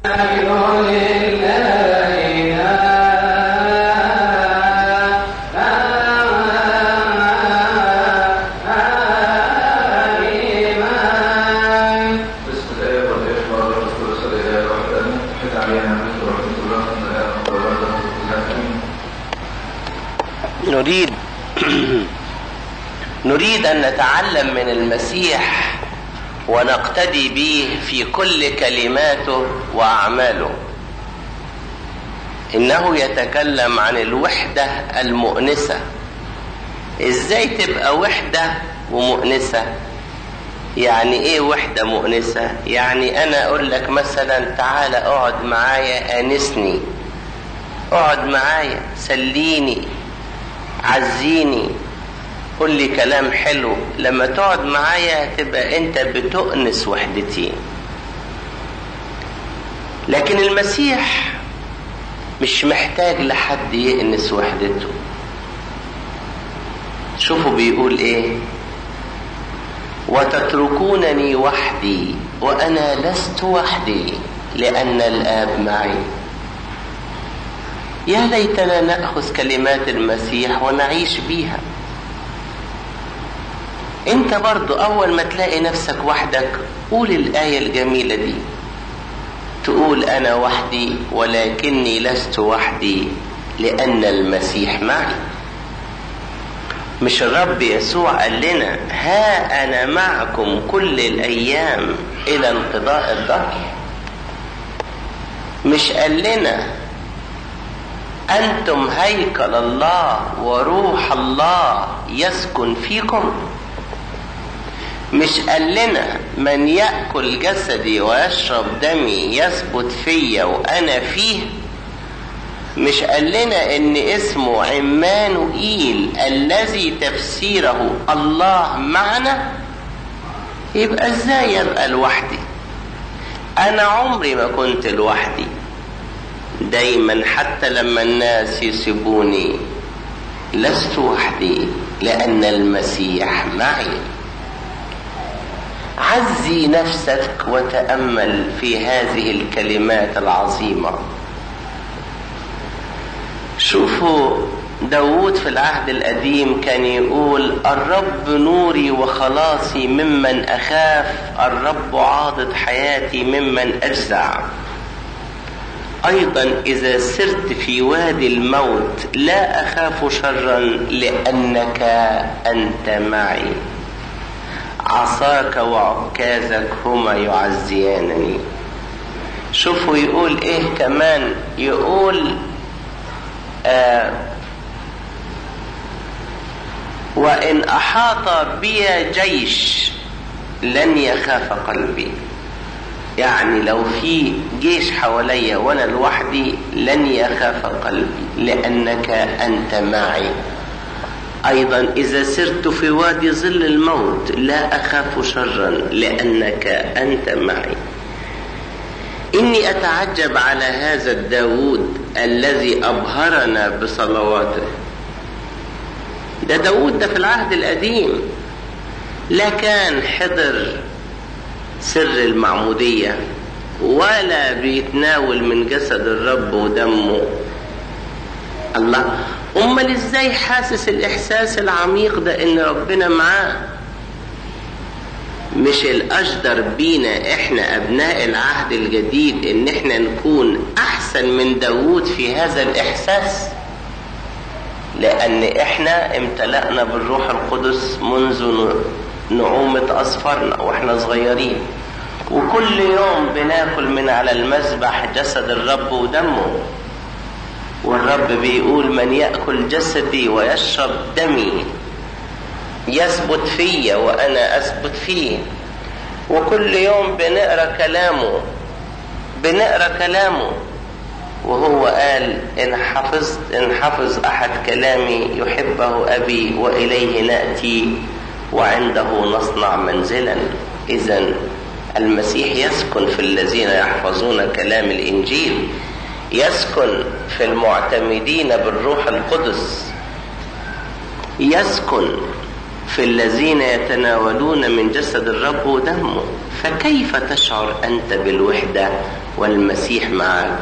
بسم الله والابن والروح القدس الاله الواحد امين حد علينا نعمته ورحمه الله من الاب والولد والروح امين نريد نريد ان نتعلم من المسيح ونقتدي به في كل كلماته واعماله انه يتكلم عن الوحده المؤنسه ازاي تبقى وحده ومؤنسه يعني ايه وحده مؤنسه يعني انا اقول لك مثلا تعالى اقعد معايا انسني اقعد معايا سليني عزيني قول لي كلام حلو لما تقعد معايا تبقى انت بتؤنس وحدتي لكن المسيح مش محتاج لحد يأنس وحدته شوفوا بيقول ايه وتتركونني وحدي وانا لست وحدي لان الاب معي يا ليتنا ناخذ كلمات المسيح ونعيش بيها انت برضو اول ما تلاقي نفسك وحدك قول الايه الجميله دي تقول انا وحدي ولكني لست وحدي لان المسيح معي مش الرب يسوع قال لنا ها انا معكم كل الايام الى انقضاء الدهر مش قال لنا انتم هيكل الله وروح الله يسكن فيكم مش قال لنا من ياكل جسدي ويشرب دمي يثبت فيا وانا فيه مش قال لنا ان اسمه عمانوئيل الذي تفسيره الله معنا يبقى ازاي ابقى لوحدي انا عمري ما كنت لوحدي دايما حتى لما الناس يسيبوني لست وحدي لان المسيح معي عزي نفسك وتامل في هذه الكلمات العظيمه شوفوا داود في العهد القديم كان يقول الرب نوري وخلاصي ممن أخاف الرب عاضد حياتي ممن أجزع أيضا إذا سرت في وادي الموت لا أخاف شرا لأنك أنت معي عصاك وعكازك هما يعزيانني شوفوا يقول إيه كمان يقول آه وإن أحاط بي جيش لن يخاف قلبي يعني لو في جيش حواليا وأنا لوحدي لن يخاف قلبي لأنك أنت معي أيضا إذا سرت في وادي ظل الموت لا أخاف شرا لأنك أنت معي إني أتعجب على هذا الداود الذي أبهرنا بصلواته ده داود ده في العهد القديم لا كان حضر سر المعمودية ولا بيتناول من جسد الرب ودمه الله امال ازاي حاسس الاحساس العميق ده ان ربنا معاه مش الاشدر بينا احنا ابناء العهد الجديد ان احنا نكون احسن من داود في هذا الاحساس لان احنا امتلأنا بالروح القدس منذ نعومة اصفرنا واحنا صغيرين وكل يوم بناكل من على المذبح جسد الرب ودمه والرب بيقول من يأكل جسدي ويشرب دمي يثبت فيا وانا اثبت فيه وكل يوم بنقرا كلامه بنقرا كلامه وهو قال ان حفظت ان حفظ احد كلامي يحبه ابي واليه ناتي وعنده نصنع منزلا اذا المسيح يسكن في الذين يحفظون كلام الانجيل يسكن في المعتمدين بالروح القدس يسكن في الذين يتناولون من جسد الرب ودمه فكيف تشعر انت بالوحده والمسيح معاك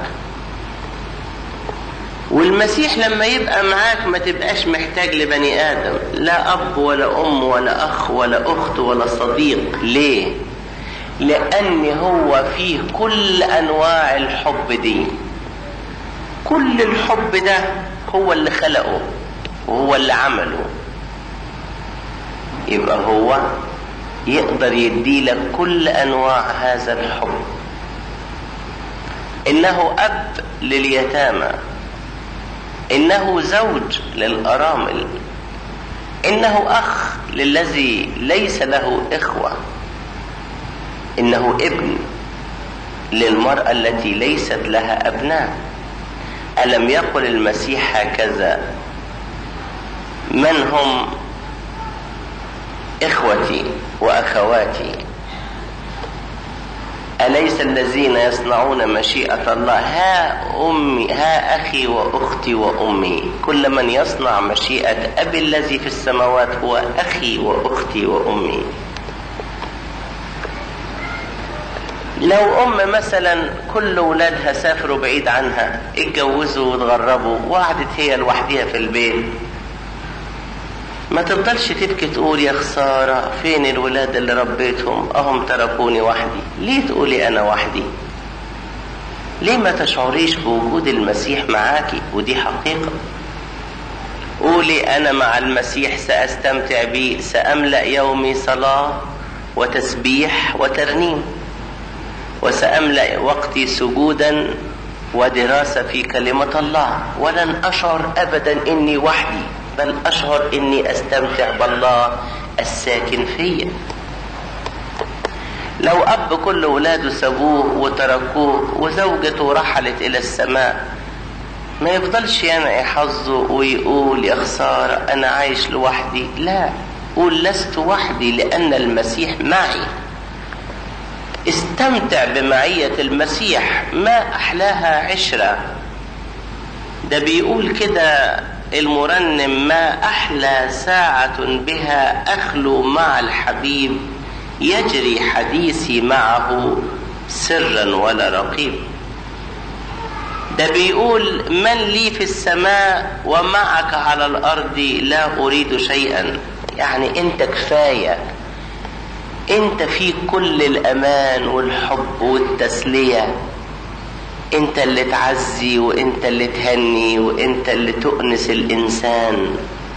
والمسيح لما يبقى معاك ما تبقاش محتاج لبني آدم لا أب ولا أم ولا أخ ولا أخت ولا صديق ليه؟ لأن هو فيه كل أنواع الحب دي كل الحب ده هو اللي خلقه وهو اللي عمله يبقى هو يقدر يديلك كل أنواع هذا الحب إنه أب لليتامى إنه زوج للأرامل إنه أخ للذي ليس له إخوة إنه ابن للمرأة التي ليست لها أبناء ألم يقل المسيح هكذا من هم إخوتي وأخواتي أليس الذين يصنعون مشيئة الله ها أمي ها أخي وأختي وأمي كل من يصنع مشيئة أبي الذي في السماوات هو أخي وأختي وأمي لو أم مثلا كل ولادها سافروا بعيد عنها اتجوزوا واتغربوا وقعدت هي لوحدها في البيت ما تفضلش تبكي تقول يا خسارة فين الولاد اللي ربيتهم أهم تركوني وحدي ليه تقولي أنا وحدي ليه ما تشعريش بوجود المسيح معاكي ودي حقيقة قولي أنا مع المسيح سأستمتع بيه سأملأ يومي صلاة وتسبيح وترنيم وسأملأ وقتي سجودا ودراسة في كلمة الله ولن أشعر أبدا إني وحدي بل أشعر إني أستمتع بالله الساكن فيا لو أب كل ولاده سابوه وتركوه وزوجته رحلت إلى السماء ما يفضلش ينعي حظه ويقول يا خسارة أنا عايش لوحدي لا قول لست وحدي لأن المسيح معي استمتع بمعية المسيح ما أحلاها عشرة ده بيقول كده المرنم ما أحلى ساعة بها أخلو مع الحبيب يجري حديثي معه سرا ولا رقيب ده بيقول من لي في السماء ومعك على الأرض لا أريد شيئا يعني أنت كفاية أنت في كل الأمان والحب والتسلية انت اللي تعزي وانت اللي تهني وانت اللي تؤنس الانسان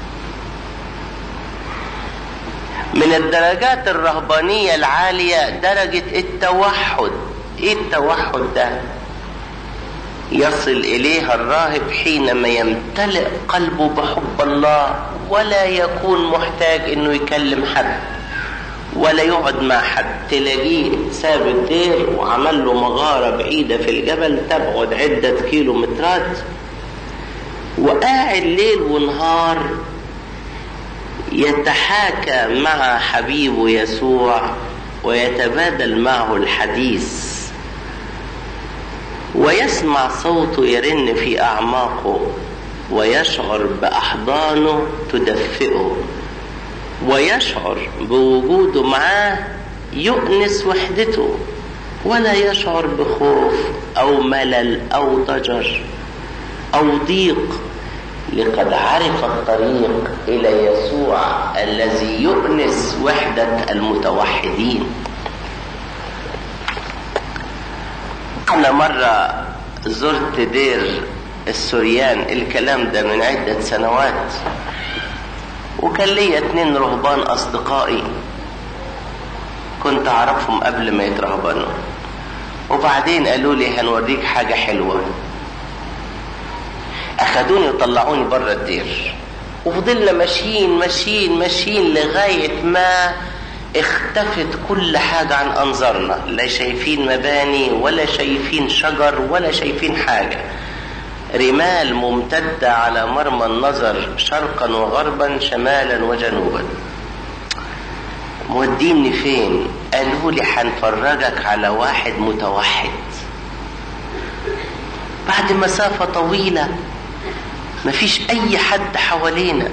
من الدرجات الرهبانية العالية درجة التوحد ايه التوحد ده يصل اليها الراهب حينما يمتلئ قلبه بحب الله ولا يكون محتاج انه يكلم حد ولا يقعد مع حد تلاقيه ساب الدير وعمل له مغارة بعيدة في الجبل تبعد عدة كيلومترات وقاعد ليل ونهار يتحاكى مع حبيبه يسوع ويتبادل معه الحديث ويسمع صوته يرن في أعماقه ويشعر بأحضانه تدفئه ويشعر بوجوده معاه يؤنس وحدته ولا يشعر بخوف او ملل او ضجر او ضيق لقد عرف الطريق الى يسوع الذي يؤنس وحده المتوحدين انا مره زرت دير السوريان الكلام ده من عده سنوات وكان ليا اتنين رهبان اصدقائي كنت اعرفهم قبل ما يترهبنوا وبعدين قالوا لي هنوريك حاجة حلوة اخدوني وطلعوني بره الدير وفضلنا ماشيين ماشيين ماشيين لغاية ما اختفت كل حاجة عن أنظارنا لا شايفين مباني ولا شايفين شجر ولا شايفين حاجة رمال ممتدة على مرمى النظر شرقا وغربا شمالا وجنوبا موديني فين قالوا لي هنفرجك على واحد متوحد بعد مسافة طويلة مفيش أي حد حوالينا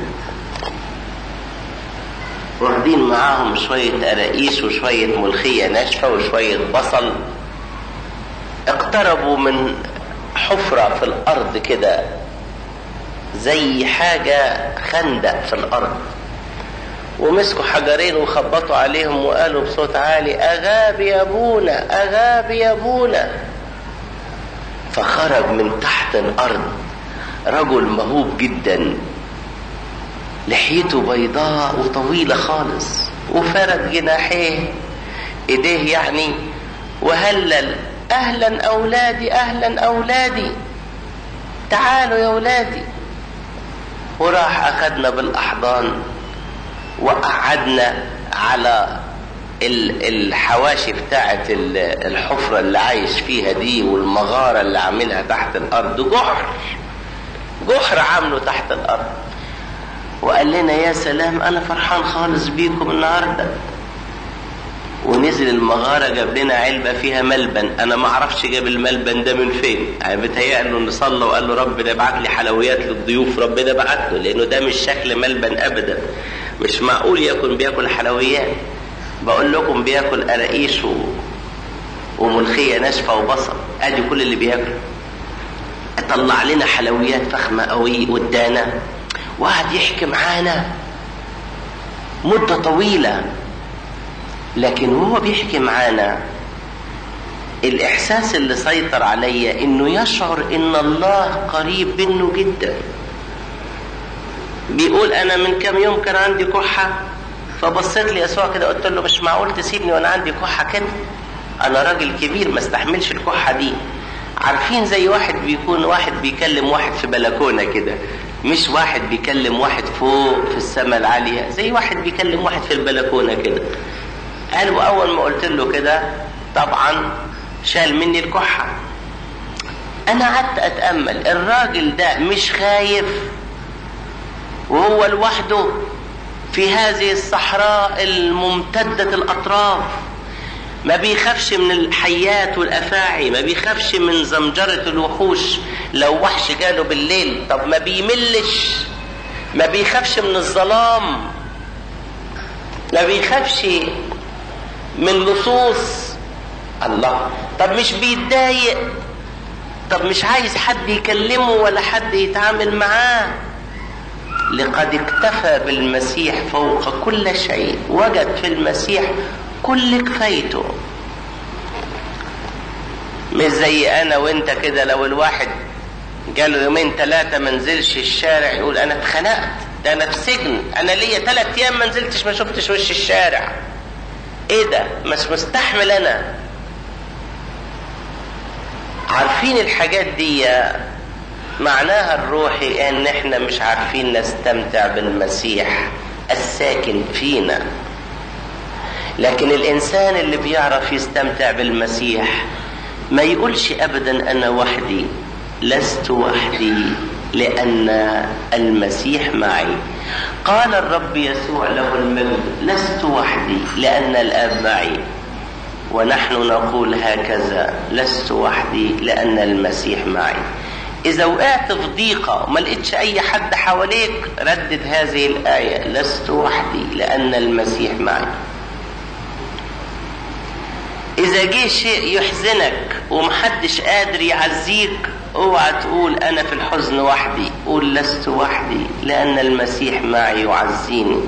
واخدين معاهم شوية قراقيش وشوية ملخية ناشفة وشوية بصل اقتربوا من حفرة في الأرض كده زي حاجة خندق في الأرض ومسكوا حجرين وخبطوا عليهم وقالوا بصوت عالي أغاب يا أبونا أغاب يا أبونا فخرج من تحت الأرض رجل مهوب جدا لحيته بيضاء وطويلة خالص وفرد جناحيه ايديه يعني وهلل اهلا اولادي اهلا اولادي تعالوا يا اولادي وراح اخدنا بالاحضان وقعدنا على الحواشي بتاعة الحفرة اللي عايش فيها دي والمغارة اللي عاملها تحت الأرض جحر جحر عامله تحت الأرض وقال لنا يا سلام أنا فرحان خالص بيكم النهاردة ونزل المغارة جاب لنا علبة فيها ملبن أنا ما أعرفش جاب الملبن ده من فين يعني بتهيأ له إنه صلى وقال له ربنا ابعت لي حلويات للضيوف ربنا بعت له لأنه ده مش شكل ملبن أبدا مش معقول يكون بياكل حلويات بقول لكم بياكل قراقيش و... وملخية ناشفة وبصل ادي كل اللي بياكل طلع لنا حلويات فخمة قوي وادانا وقعد يحكي معانا مدة طويلة لكن وهو بيحكي معانا الإحساس اللي سيطر عليا إنه يشعر إن الله قريب منه جدا بيقول أنا من كام يوم كان عندي كحة فبصيت لي يسوع كده قلت له مش معقول تسيبني وانا عندي كحه كده انا راجل كبير ما استحملش الكحه دي عارفين زي واحد بيكون واحد بيكلم واحد في بلكونه كده مش واحد بيكلم واحد فوق في السماء العاليه زي واحد بيكلم واحد في البلكونه كده قال واول ما قلت له كده طبعا شال مني الكحه انا قعدت اتامل الراجل ده مش خايف وهو لوحده في هذه الصحراء الممتدة الأطراف ما بيخافش من الحيات والأفاعي ما بيخافش من زمجرة الوحوش لو وحش جاله بالليل طب ما بيملش ما بيخافش من الظلام ما بيخافش من لصوص الله طب مش بيتضايق طب مش عايز حد يكلمه ولا حد يتعامل معاه لقد اكتفى بالمسيح فوق كل شيء وجد في المسيح كل كفايته مش زي انا وانت كده لو الواحد جاله يومين ثلاثة ما نزلش الشارع يقول انا اتخنقت ده انا في سجن انا ليا ثلاث ايام ما نزلتش ما شفتش وش الشارع ايه ده مش مستحمل انا عارفين الحاجات دي معناها الروحي ان احنا مش عارفين نستمتع بالمسيح الساكن فينا لكن الانسان اللي بيعرف يستمتع بالمسيح ما يقولش ابدا انا وحدي لست وحدي لان المسيح معي قال الرب يسوع له المجد لست وحدي لان الاب معي ونحن نقول هكذا لست وحدي لان المسيح معي إذا وقعت في ضيقة وما لقيتش أي حد حواليك ردد هذه الآية لست وحدي لأن المسيح معي إذا جه شيء يحزنك ومحدش قادر يعزيك اوعى تقول أنا في الحزن وحدي قول لست وحدي لأن المسيح معي يعزيني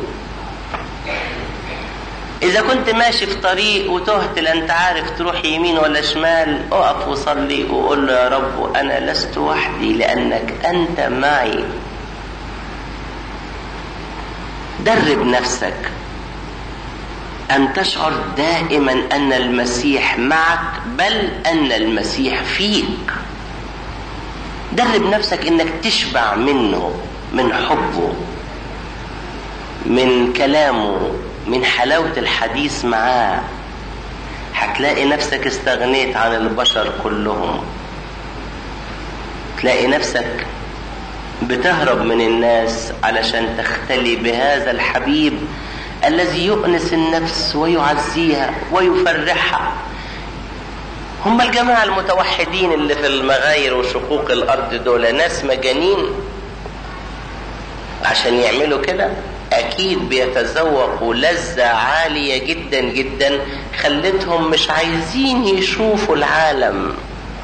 إذا كنت ماشي في طريق وتهت لا أنت عارف تروح يمين ولا شمال اقف وصلي وقول له يا رب أنا لست وحدي لأنك أنت معي درب نفسك أن تشعر دائما أن المسيح معك بل أن المسيح فيك درب نفسك أنك تشبع منه من حبه من كلامه من حلاوة الحديث معاه هتلاقي نفسك استغنيت عن البشر كلهم تلاقي نفسك بتهرب من الناس علشان تختلي بهذا الحبيب الذي يؤنس النفس ويعزيها ويفرحها هم الجماعة المتوحدين اللي في المغاير وشقوق الأرض دول ناس مجانين عشان يعملوا كده اكيد بيتذوقوا لذة عالية جدا جدا خلتهم مش عايزين يشوفوا العالم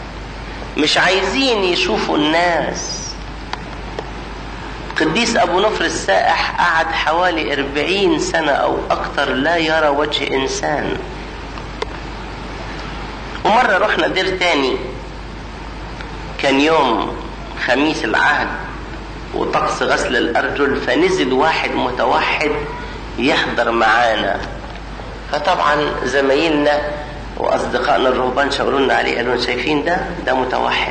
مش عايزين يشوفوا الناس قديس أبو نفر السائح قعد حوالي أربعين سنة أو أكثر لا يرى وجه إنسان ومرة رحنا دير تاني كان يوم خميس العهد وطقس غسل الأرجل فنزل واحد متوحد يحضر معانا فطبعا زمايلنا واصدقائنا الرهبان شاوروا لنا عليه قالوا شايفين ده ده متوحد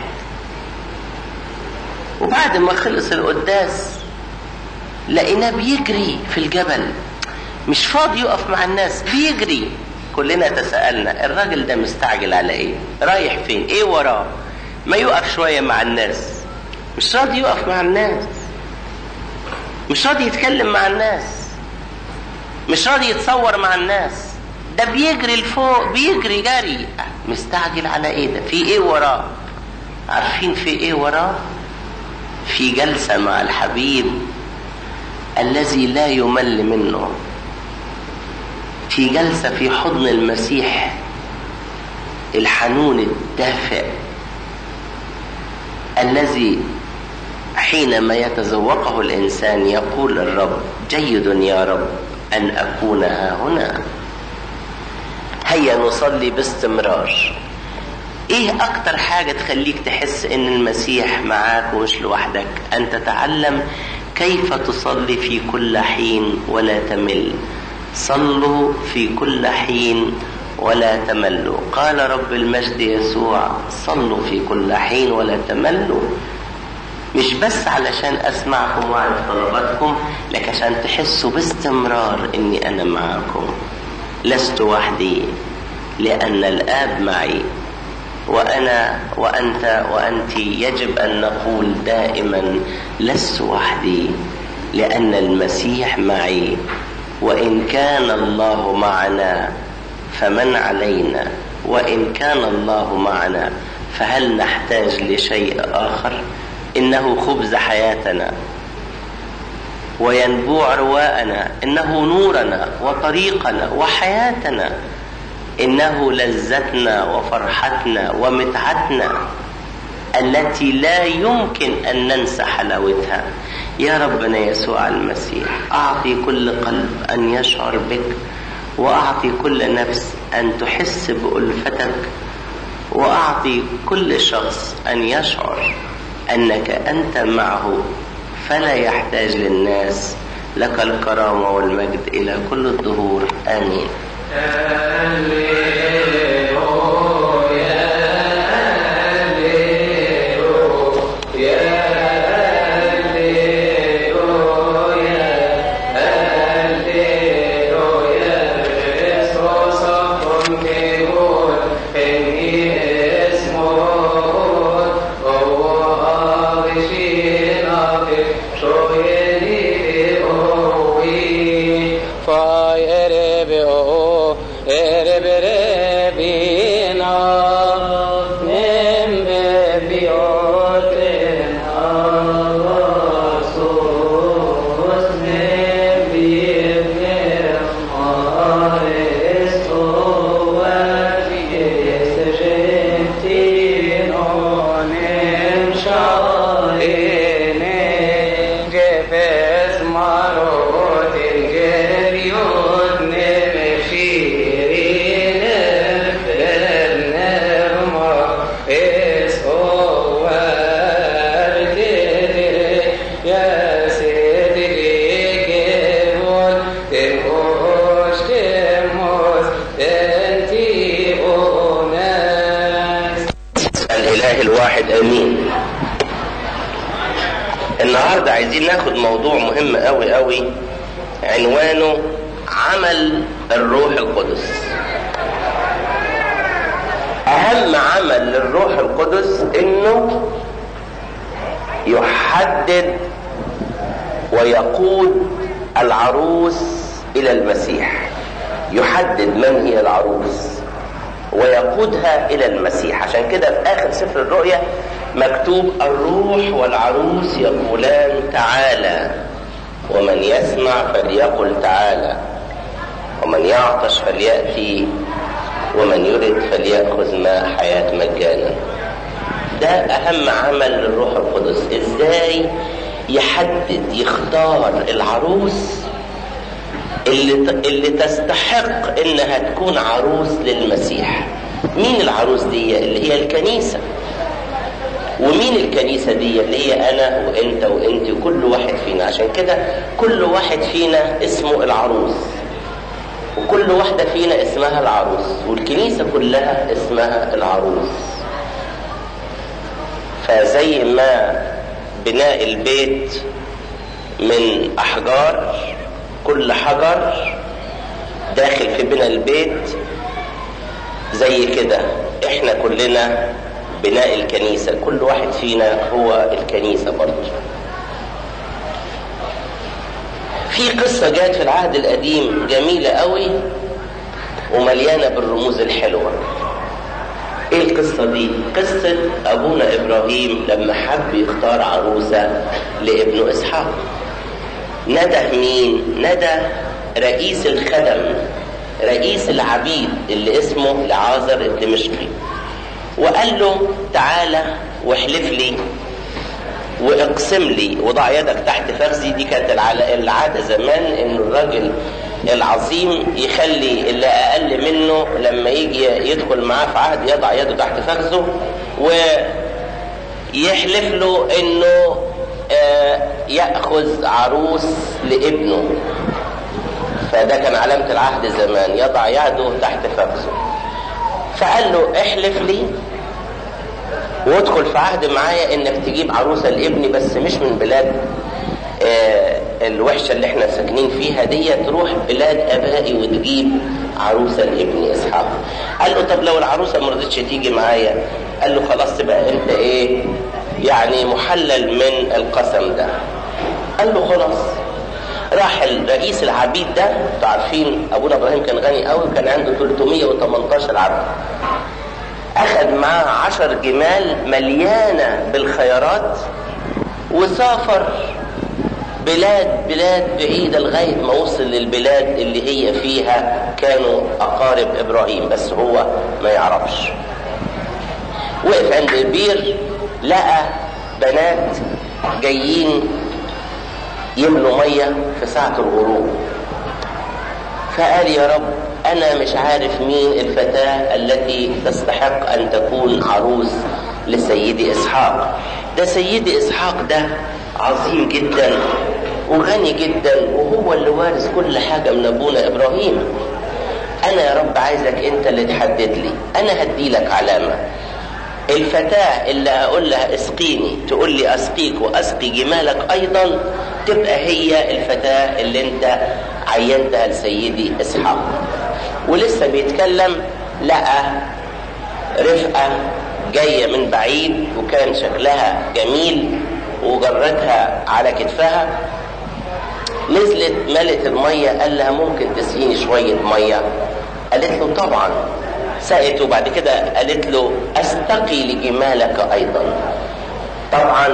وبعد ما خلص القداس لقيناه بيجري في الجبل مش فاضي يقف مع الناس بيجري كلنا تساءلنا الراجل ده مستعجل على ايه رايح فين ايه وراه ما يقف شويه مع الناس مش راضي يقف مع الناس مش راضي يتكلم مع الناس مش راضي يتصور مع الناس ده بيجري لفوق بيجري جري مستعجل على ايه ده في ايه وراه عارفين في ايه وراه في جلسه مع الحبيب الذي لا يمل منه في جلسه في حضن المسيح الحنون الدافئ الذي حينما يتذوقه الانسان يقول الرب جيد يا رب ان اكون ها هنا هيا نصلي باستمرار ايه اكتر حاجة تخليك تحس ان المسيح معاك ومش لوحدك ان تتعلم كيف تصلي في كل حين ولا تمل صلوا في كل حين ولا تملوا قال رب المجد يسوع صلوا في كل حين ولا تملوا مش بس علشان اسمعكم واعرف طلباتكم لكن عشان تحسوا باستمرار اني انا معاكم لست وحدي لان الاب معي وانا وانت وانت يجب ان نقول دائما لست وحدي لان المسيح معي وان كان الله معنا فمن علينا وان كان الله معنا فهل نحتاج لشيء اخر انه خبز حياتنا وينبوع رواءنا انه نورنا وطريقنا وحياتنا انه لذتنا وفرحتنا ومتعتنا التي لا يمكن ان ننسى حلاوتها يا ربنا يسوع المسيح اعطي كل قلب ان يشعر بك واعطي كل نفس ان تحس بالفتك واعطي كل شخص ان يشعر انك انت معه فلا يحتاج للناس لك الكرامه والمجد الى كل الدهور امين الاله الواحد امين النهارده عايزين ناخد موضوع مهم قوي قوي عنوانه عمل الروح القدس اهم عمل للروح القدس انه يحدد ويقود العروس الى المسيح يحدد من هي العروس ويقودها الى المسيح عشان كده في اخر سفر الرؤيا مكتوب الروح والعروس يقولان تعالى ومن يسمع فليقل تعالى ومن يعطش فلياتي ومن يرد فليأخذ ماء حياة مجانا ده اهم عمل للروح القدس ازاي يحدد يختار العروس اللي اللي تستحق انها تكون عروس للمسيح مين العروس دي اللي هي الكنيسه ومين الكنيسة دي اللي هي أنا وأنت وأنت وكل واحد فينا عشان كده كل واحد فينا اسمه العروس وكل واحدة فينا اسمها العروس والكنيسة كلها اسمها العروس فزي ما بناء البيت من أحجار كل حجر داخل في بناء البيت زي كده احنا كلنا بناء الكنيسة كل واحد فينا هو الكنيسة برضه في قصة جات في العهد القديم جميلة قوي ومليانة بالرموز الحلوة ايه القصة دي قصة ابونا ابراهيم لما حب يختار عروسة لابنه اسحاق ندى مين ندى رئيس الخدم رئيس العبيد اللي اسمه لعازر الدمشقي وقال له تعالى واحلف لي واقسم لي وضع يدك تحت فخذي دي كانت العادة زمان ان الراجل العظيم يخلي اللي اقل منه لما يجي يدخل معاه في عهد يضع يده تحت فخذه ويحلف له انه ياخذ عروس لابنه فده كان علامة العهد زمان يضع يده تحت فخذه فقال له احلف لي وادخل في عهد معايا انك تجيب عروسه لابني بس مش من بلاد آه الوحشه اللي احنا ساكنين فيها دي تروح بلاد ابائي وتجيب عروسه لابني اسحاق قال له طب لو العروسه ما رضتش تيجي معايا قال له خلاص تبقى انت ايه يعني محلل من القسم ده قال له خلاص راح رئيس العبيد ده انتوا عارفين ابونا ابراهيم كان غني قوي وكان عنده 318 عبد اخذ معاه عشر جمال مليانه بالخيارات وسافر بلاد بلاد بعيدة لغاية ما وصل للبلاد اللي هي فيها كانوا أقارب إبراهيم بس هو ما يعرفش وقف عند البير لقى بنات جايين يملوا مية في ساعة الغروب فقال يا رب أنا مش عارف مين الفتاة التي تستحق أن تكون عروس لسيدي إسحاق ده سيدي إسحاق ده عظيم جدا وغني جدا وهو اللي وارث كل حاجة من أبونا إبراهيم أنا يا رب عايزك أنت اللي تحدد لي أنا هدي لك علامة الفتاة اللي أقول لها اسقيني تقول لي أسقيك وأسقي جمالك أيضا تبقى هي الفتاة اللي أنت عينتها لسيدي إسحاق ولسه بيتكلم لقى رفقة جاية من بعيد وكان شكلها جميل وجرتها على كتفها نزلت ملت المية قال لها ممكن تسقيني شوية مية قالت له طبعا سقت وبعد كده قالت له استقي لجمالك ايضا طبعا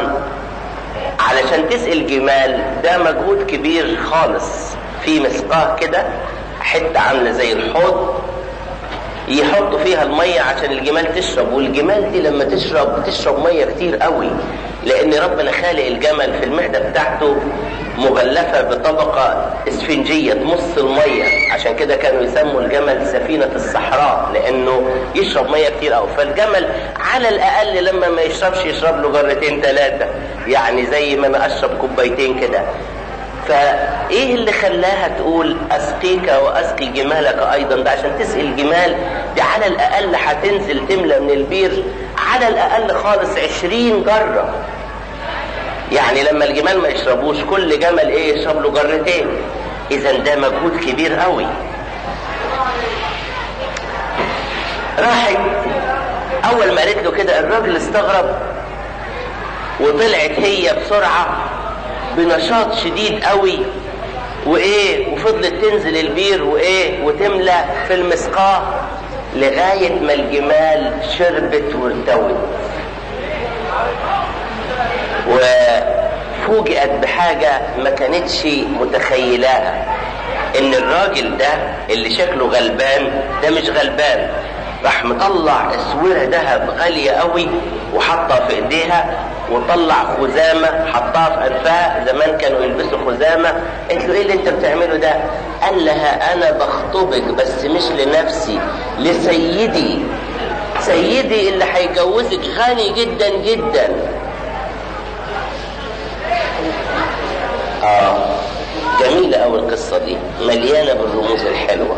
علشان تسقي الجمال ده مجهود كبير خالص في مسقاه كده حته عامله زي الحوض يحطوا فيها الميه عشان الجمال تشرب والجمال دي لما تشرب تشرب ميه كتير قوي لان ربنا خالق الجمل في المعده بتاعته مغلفه بطبقه اسفنجيه تمص الميه عشان كده كانوا يسموا الجمل سفينه الصحراء لانه يشرب ميه كتير قوي فالجمل على الاقل لما ما يشربش يشرب له جرتين ثلاثه يعني زي ما انا اشرب كوبايتين كده فايه اللي خلاها تقول اسقيك واسقي جمالك ايضا ده عشان تسقي الجمال دي على الاقل هتنزل تملى من البير على الاقل خالص عشرين جرة يعني لما الجمال ما يشربوش كل جمل ايه يشرب له جرتين اذا ده مجهود كبير قوي راحت اول ما قالت له كده الراجل استغرب وطلعت هي بسرعه بنشاط شديد قوي وايه وفضلت تنزل البير وايه وتملى في المسقاه لغايه ما الجمال شربت وارتوت وفوجئت بحاجه ما كانتش متخيلاها ان الراجل ده اللي شكله غلبان ده مش غلبان راح مطلع اسوره ذهب غاليه قوي وحطها في ايديها وطلع خزامه حطها في انفها زمان كانوا يلبسوا خزامه قالت له ايه اللي انت بتعمله ده؟ قال لها انا بخطبك بس مش لنفسي لسيدي سيدي اللي هيجوزك غني جدا جدا اه جميلة أوي القصة دي مليانة بالرموز الحلوة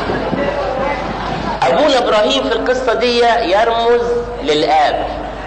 أبونا إبراهيم في القصة دي يرمز للآب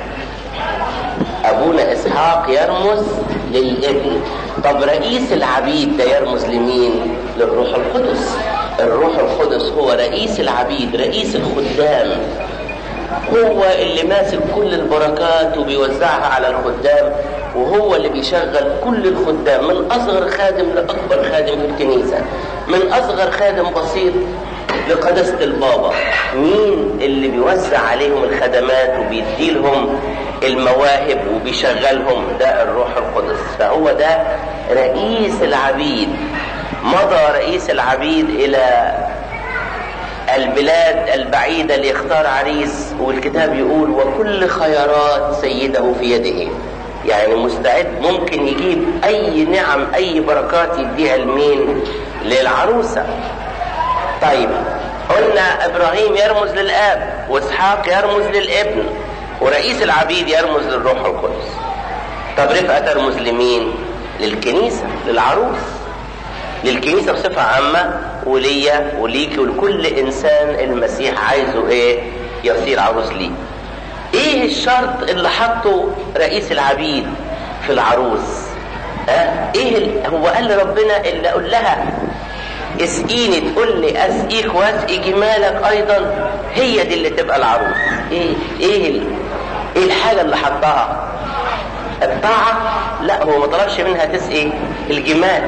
أبونا إسحاق يرمز للابن طب رئيس العبيد ده يرمز لمين؟ للروح القدس الروح القدس هو رئيس العبيد رئيس الخدام هو اللي ماسك كل البركات وبيوزعها على الخدام وهو اللي بيشغل كل الخدام من اصغر خادم لاكبر خادم في الكنيسه من اصغر خادم بسيط لقداسه البابا مين اللي بيوزع عليهم الخدمات وبيديلهم المواهب وبيشغلهم ده الروح القدس فهو ده رئيس العبيد مضى رئيس العبيد الى البلاد البعيدة ليختار عريس والكتاب يقول وكل خيارات سيده في يده يعني مستعد ممكن يجيب أي نعم أي بركات يديها لمين للعروسة طيب قلنا إبراهيم يرمز للآب وإسحاق يرمز للابن ورئيس العبيد يرمز للروح القدس طب رفقة ترمز لمين للكنيسة للعروس للكنيسة بصفة عامة وليا وليكي ولكل إنسان المسيح عايزه إيه يصير عروس ليه إيه الشرط اللي حطه رئيس العبيد في العروس ها إيه ال... هو قال لربنا اللي أقول لها اسقيني تقول لي اسقيك واسقي جمالك ايضا هي دي اللي تبقى العروس ايه ايه ال... ايه الحاجه اللي حطها الطاعه لا هو ما طلبش منها تسقي الجمال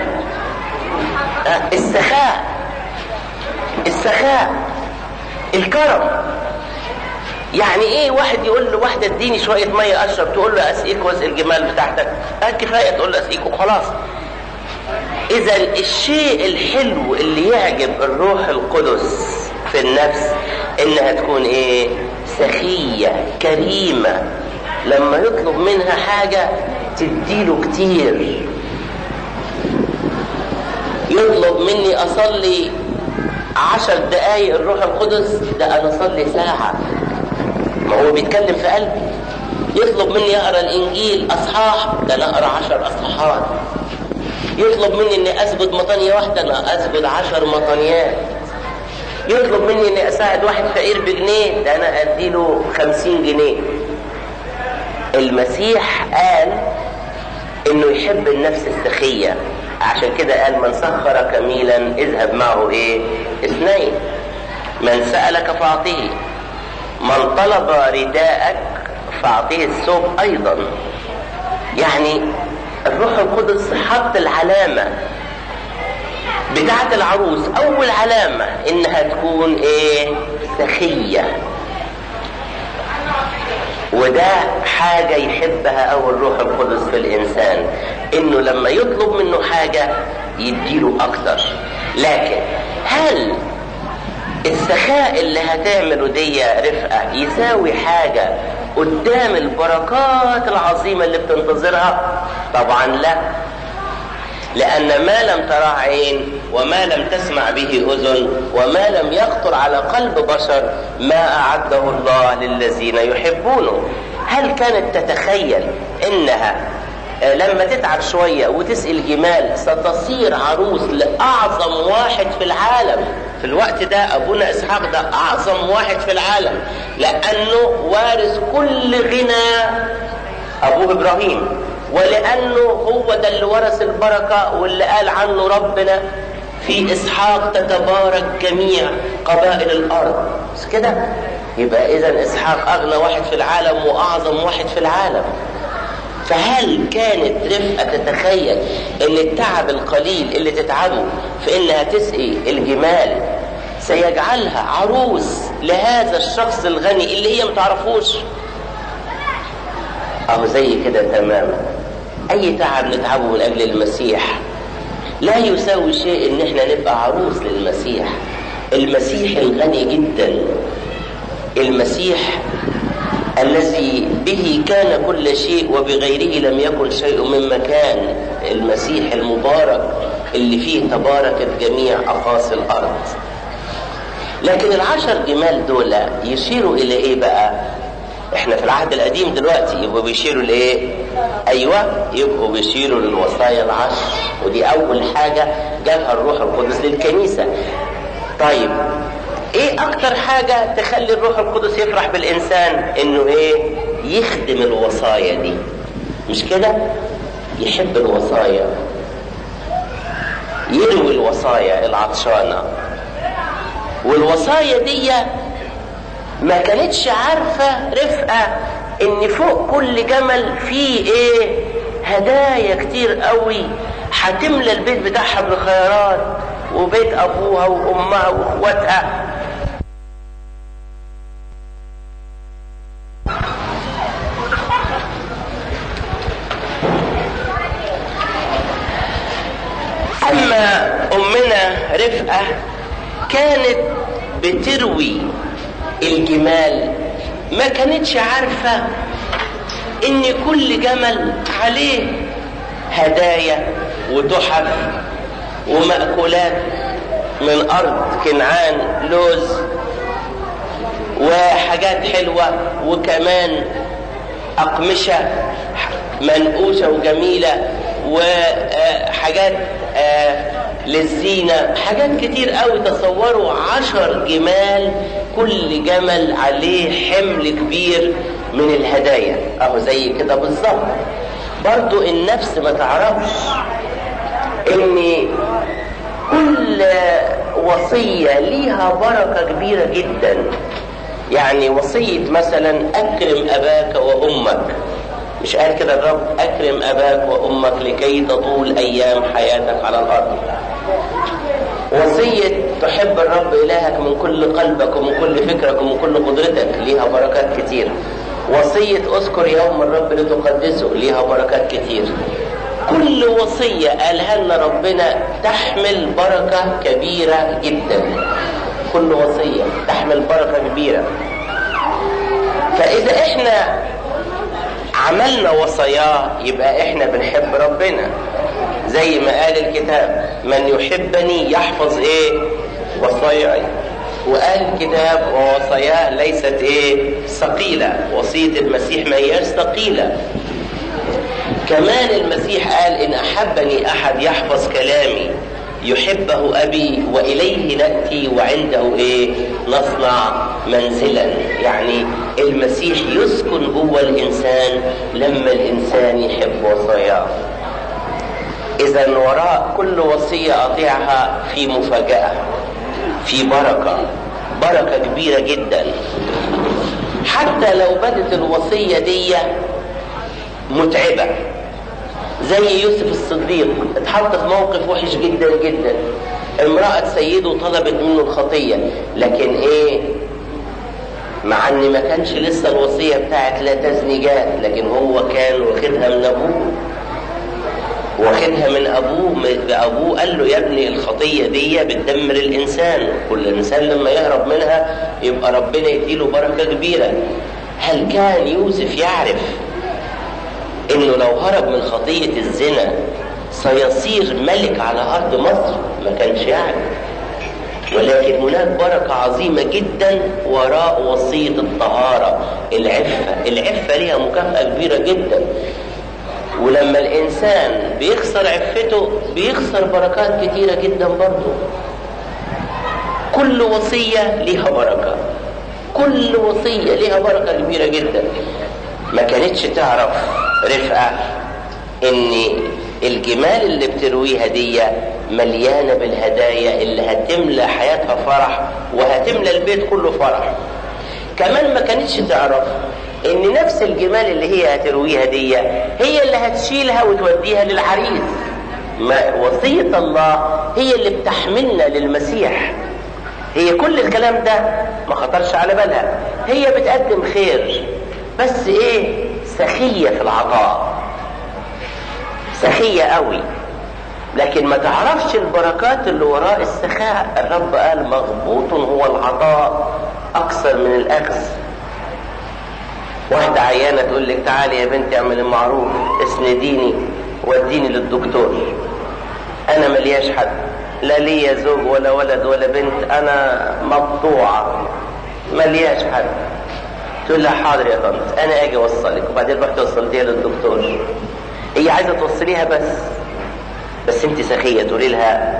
السخاء السخاء الكرم يعني ايه واحد يقول له واحدة اديني شوية مية اشرب تقول له اسقيك واسقي الجمال بتاعتك اه كفاية تقول له اسقيك وخلاص اذا الشيء الحلو اللي يعجب الروح القدس في النفس انها تكون ايه سخية كريمة لما يطلب منها حاجة تديله كتير يطلب مني اصلي عشر دقايق الروح القدس ده انا اصلي ساعة ما هو بيتكلم في قلبي يطلب مني اقرا الانجيل اصحاح ده انا اقرا عشر اصحاحات يطلب مني اني اسجد مطانية واحدة انا اسجد عشر مطانيات يطلب مني اني اساعد واحد فقير بجنيه ده انا اديله خمسين جنيه المسيح قال انه يحب النفس السخية عشان كده قال من سخر كميلا اذهب معه ايه اثنين من سألك فاعطيه من طلب رداءك فاعطيه الثوب ايضا يعني الروح القدس حط العلامة بتاعت العروس اول علامة انها تكون ايه سخية وده حاجة يحبها أو الروح القدس في الإنسان إنه لما يطلب منه حاجة يديله أكتر لكن هل السخاء اللي هتعمله دي رفقة يساوي حاجة قدام البركات العظيمة اللي بتنتظرها طبعا لا لأن ما لم تراه عين وما لم تسمع به أذن وما لم يخطر على قلب بشر ما أعده الله للذين يحبونه هل كانت تتخيل إنها لما تتعب شوية وتسقي الجمال ستصير عروس لأعظم واحد في العالم في الوقت ده أبونا إسحاق ده أعظم واحد في العالم لأنه وارث كل غنى أبوه إبراهيم ولأنه هو ده اللي ورث البركة واللي قال عنه ربنا في إسحاق تتبارك جميع قبائل الأرض مش كده؟ يبقى إذا إسحاق أغنى واحد في العالم وأعظم واحد في العالم فهل كانت رفقة تتخيل ان التعب القليل اللي تتعبه في انها تسقي الجمال سيجعلها عروس لهذا الشخص الغني اللي هي متعرفوش اهو زي كده تماما اي تعب نتعبه من اجل المسيح لا يساوي شيء ان احنا نبقى عروس للمسيح المسيح الغني جدا المسيح الذي به كان كل شيء وبغيره لم يكن شيء مما كان المسيح المبارك اللي فيه تباركت جميع أقاصي الأرض لكن العشر جمال دول يشيروا إلى إيه بقى احنا في العهد القديم دلوقتي يبقوا بيشيروا لايه ايوه يبقوا بيشيروا للوصايا العشر ودي اول حاجه جابها الروح القدس للكنيسه طيب ايه اكتر حاجة تخلي الروح القدس يفرح بالانسان انه ايه يخدم الوصايا دي مش كده يحب الوصايا يروي الوصايا العطشانة والوصايا دي ما كانتش عارفة رفقة ان فوق كل جمل فيه ايه هدايا كتير قوي هتملى البيت بتاعها بالخيارات وبيت ابوها وامها واخواتها اما امنا رفقه كانت بتروي الجمال ما كانتش عارفه ان كل جمل عليه هدايا وتحف ومأكولات من أرض كنعان لوز وحاجات حلوة وكمان أقمشة منقوشة وجميلة وحاجات للزينة حاجات كتير قوي تصوروا عشر جمال كل جمل عليه حمل كبير من الهدايا اهو زي كده بالظبط برضو النفس ما تعرفش ان كل وصية ليها بركة كبيرة جدا يعني وصية مثلا أكرم أباك وأمك مش قال كده الرب أكرم أباك وأمك لكي تطول أيام حياتك على الأرض وصية تحب الرب إلهك من كل قلبك ومن كل فكرك ومن كل قدرتك ليها بركات كتير وصية اذكر يوم الرب لتقدسه ليها بركات كتير كل وصية قالها لنا ربنا تحمل بركة كبيرة جدا كل وصية تحمل بركة كبيرة فإذا إحنا عملنا وصاياه يبقى إحنا بنحب ربنا زي ما قال الكتاب من يحبني يحفظ إيه وصاياي وقال الكتاب ووصاياه ليست ايه ثقيلة وصية المسيح ما هياش ثقيلة كمان المسيح قال ان احبني احد يحفظ كلامي يحبه ابي واليه ناتي وعنده ايه نصنع منزلا يعني المسيح يسكن جوه الانسان لما الانسان يحب وصاياه اذا وراء كل وصيه اطيعها في مفاجاه في بركه بركه كبيره جدا حتى لو بدت الوصيه دي متعبه زي يوسف الصديق اتحط في موقف وحش جدا جدا امرأة سيده طلبت منه الخطية لكن ايه مع ان ما كانش لسه الوصية بتاعت لا تزني جات لكن هو كان واخدها من ابوه واخدها من ابوه ابوه قال له يا ابني الخطيه دي بتدمر الانسان كل انسان لما يهرب منها يبقى ربنا يديله بركه كبيره هل كان يوسف يعرف انه لو هرب من خطيه الزنا سيصير ملك على ارض مصر ما كانش يعرف ولكن هناك بركة عظيمة جدا وراء وصية الطهارة العفة العفة ليها مكافأة كبيرة جدا ولما الإنسان بيخسر عفته بيخسر بركات كتيرة جدا برضه كل وصية ليها بركة كل وصية ليها بركة كبيرة جدا ما كانتش تعرف رفقة ان الجمال اللي بترويها دي مليانة بالهدايا اللي هتملى حياتها فرح وهتملى البيت كله فرح كمان ما كانتش تعرف ان نفس الجمال اللي هي هترويها دي هي اللي هتشيلها وتوديها للعريس ما وصية الله هي اللي بتحملنا للمسيح هي كل الكلام ده ما خطرش على بالها هي بتقدم خير بس ايه سخية في العطاء سخية قوي لكن ما تعرفش البركات اللي وراء السخاء الرب قال مغبوط هو العطاء اكثر من الاخذ واحدة عيانة تقول لك تعالي يا بنتي اعمل المعروف اسنديني وديني للدكتور انا ملياش حد لا ليا زوج ولا ولد ولا بنت انا مقطوعة ملياش حد تقول لها حاضر يا طنط انا اجي اوصلك وبعدين رحت وصلتيها للدكتور هي عايزه توصليها بس بس انت سخيه تقولي لها